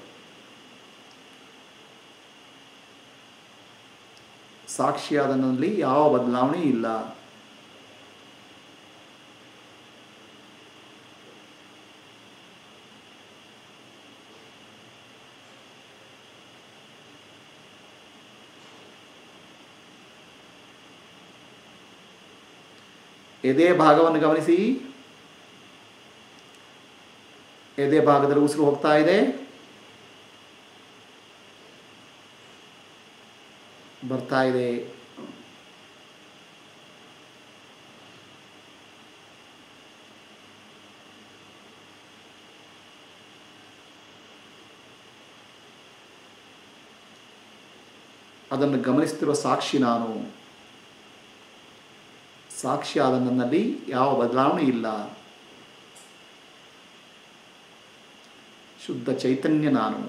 [SPEAKER 3] ಸಾಕ್ಷಿಯಾದ ನನ್ನಲ್ಲಿ ಯಾವ ಬದಲಾವಣೆ ಇಲ್ಲ ಎದೆ ಭಾಗವನ್ನು ಗಮನಿಸಿ ಎದೆ ಭಾಗದಲ್ಲಿ ಉಸಿರು ಹೋಗ್ತಾ ಇದೆ ಬರ್ತಾ ಇದೆ ಅದನ್ನು ಗಮನಿಸ್ತಿರುವ ಸಾಕ್ಷಿ ನಾನು ಸಾಕ್ಷಿಯಾದ ನನ್ನಲ್ಲಿ ಯಾವ ಬದಲಾವಣೆ ಇಲ್ಲ ಶುದ್ಧ ಚೈತನ್ಯ ನಾನು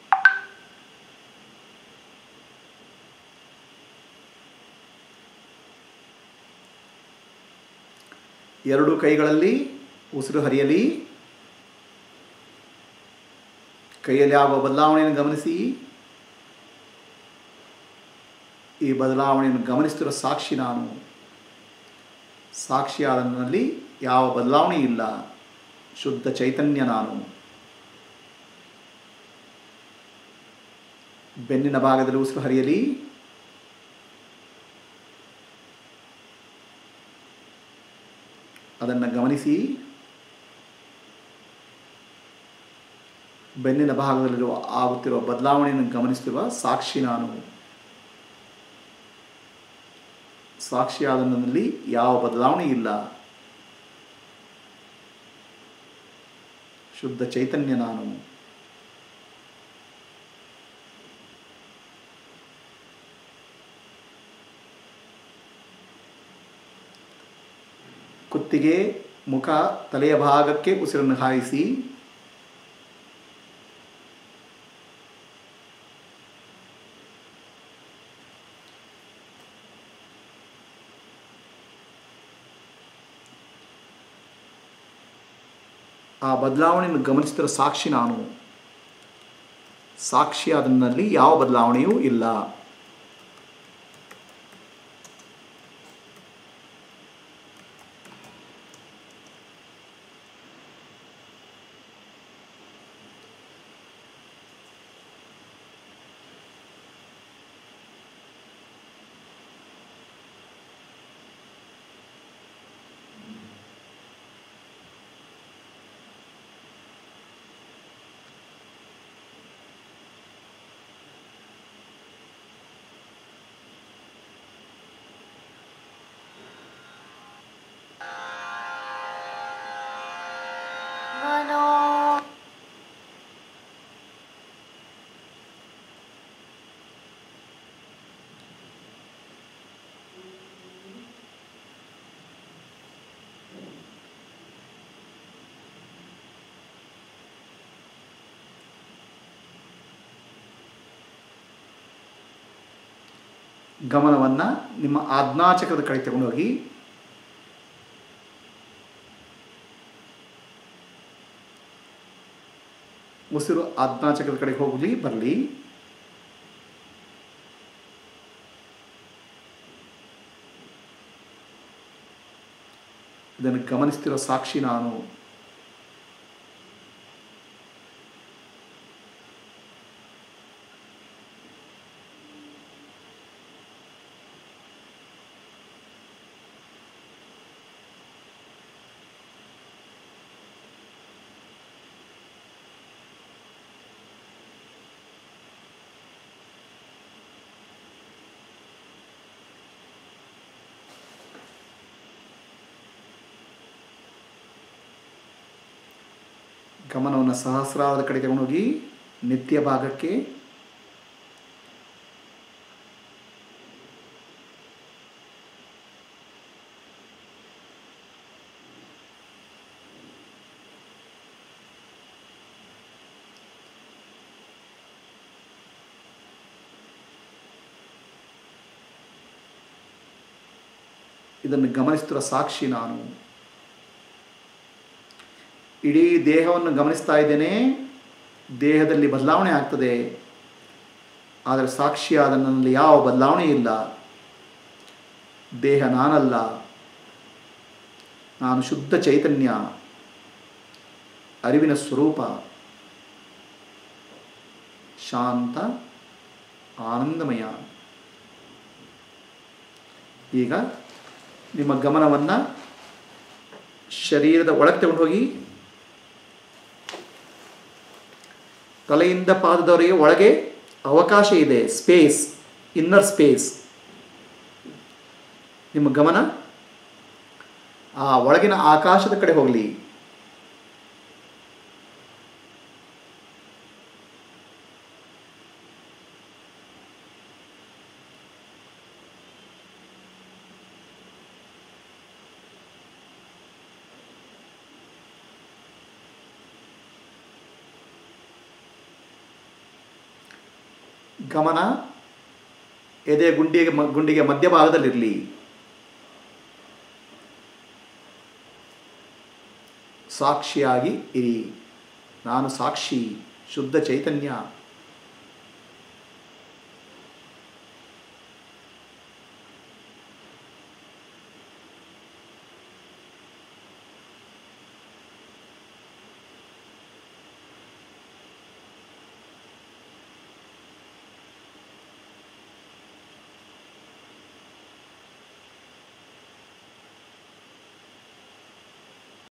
[SPEAKER 3] ಎರಡು ಕೈಗಳಲ್ಲಿ ಉಸಿರು ಹರಿಯಲಿ ಕೈಯಲ್ಲಿ ಆಗುವ ಬದಲಾವಣೆಯನ್ನು ಗಮನಿಸಿ ಈ ಬದಲಾವಣೆಯನ್ನು ಗಮನಿಸ್ತಿರೋ ಸಾಕ್ಷಿ ನಾನು ಸಾಕ್ಷಿಯಾದ ನನ್ನಲ್ಲಿ ಯಾವ ಬದಲಾವಣೆ ಇಲ್ಲ ಶುದ್ಧ ಚೈತನ್ಯ ನಾನು ಬೆನ್ನಿನ ಭಾಗದಲ್ಲಿ ಉಸಿರು ಹರಿಯಲಿ ಅದನ್ನು ಗಮನಿಸಿ ಬೆನ್ನಿನ ಭಾಗದಲ್ಲಿರುವ ಆಗುತ್ತಿರುವ ಬದಲಾವಣೆಯನ್ನು ಗಮನಿಸುತ್ತಿರುವ ಸಾಕ್ಷಿ ನಾನು ಸಾಕ್ಷಿಯಾದ ನನ್ನಲ್ಲಿ ಯಾವ ಬದಲಾವಣೆ ಇಲ್ಲ ಶುದ್ಧ ಚೈತನ್ಯ ನಾನು ಕುತ್ತಿಗೆ ಮುಖ ತಲೆಯ ಭಾಗಕ್ಕೆ ಉಸಿರನ್ನು ಹಾಯಿಸಿ ಆ ಬದಲಾವಣೆಯನ್ನು ಗಮನಿಸಿದ ಸಾಕ್ಷಿ ನಾನು ಸಾಕ್ಷಿ ಅದನ್ನಲ್ಲಿ ಯಾವ ಬದಲಾವಣೆಯೂ ಇಲ್ಲ ಗಮನವನ್ನು ನಿಮ್ಮ ಆಜ್ಞಾಚಕ್ರದ ಕಡೆ ತಗೊಂಡೋಗಿ ಉಸಿರು ಆಜ್ಞಾಚಕ್ರದ ಕಡೆಗೆ ಹೋಗಲಿ ಬರಲಿ ಇದನ್ನು ಗಮನಿಸ್ತಿರೋ ಸಾಕ್ಷಿ ನಾನು ಗಮನವನ್ನು ಸಹಸ್ರಾರದ ಕಡೆ ತಗೊಂಡೋಗಿ ನಿತ್ಯ ಭಾಗಕ್ಕೆ ಇದನ್ನು ಗಮನಿಸ್ತಿರೋ ಸಾಕ್ಷಿ ನಾನು ಇಡೀ ದೇಹವನ್ನು ಗಮನಿಸ್ತಾ ಇದ್ದೇನೆ ದೇಹದಲ್ಲಿ ಬದಲಾವಣೆ ಆಗ್ತದೆ ಆದರೆ ಸಾಕ್ಷಿಯಾದ ನನ್ನಲ್ಲಿ ಯಾವ ಬದಲಾವಣೆ ಇಲ್ಲ ದೇಹ ನಾನಲ್ಲ ನಾನು ಶುದ್ಧ ಚೈತನ್ಯ ಅರಿವಿನ ಸ್ವರೂಪ ಶಾಂತ ಆನಂದಮಯ ಈಗ ನಿಮ್ಮ ಗಮನವನ್ನು ಶರೀರದ ಒಳಗೆ ತಗೊಂಡು ಹೋಗಿ ತಲೆಯಿಂದ ಪಾದದವರೆಗೆ ಒಳಗೆ ಅವಕಾಶ ಇದೆ ಸ್ಪೇಸ್ ಇನ್ನರ್ ಸ್ಪೇಸ್ ನಿಮ್ಮ ಗಮನ ಆ ಒಳಗಿನ ಆಕಾಶದ ಕಡೆ ಹೋಗಲಿ ಗಮನ ಎದೆ ಗುಂಡಿಗೆ ಮ- ಗುಂಡಿಗೆ ಮಧ್ಯಭಾಗದಲ್ಲಿರಲಿ ಸಾಕ್ಷಿಯಾಗಿ ಇರಿ ನಾನು ಸಾಕ್ಷಿ ಶುದ್ಧ ಚೈತನ್ಯ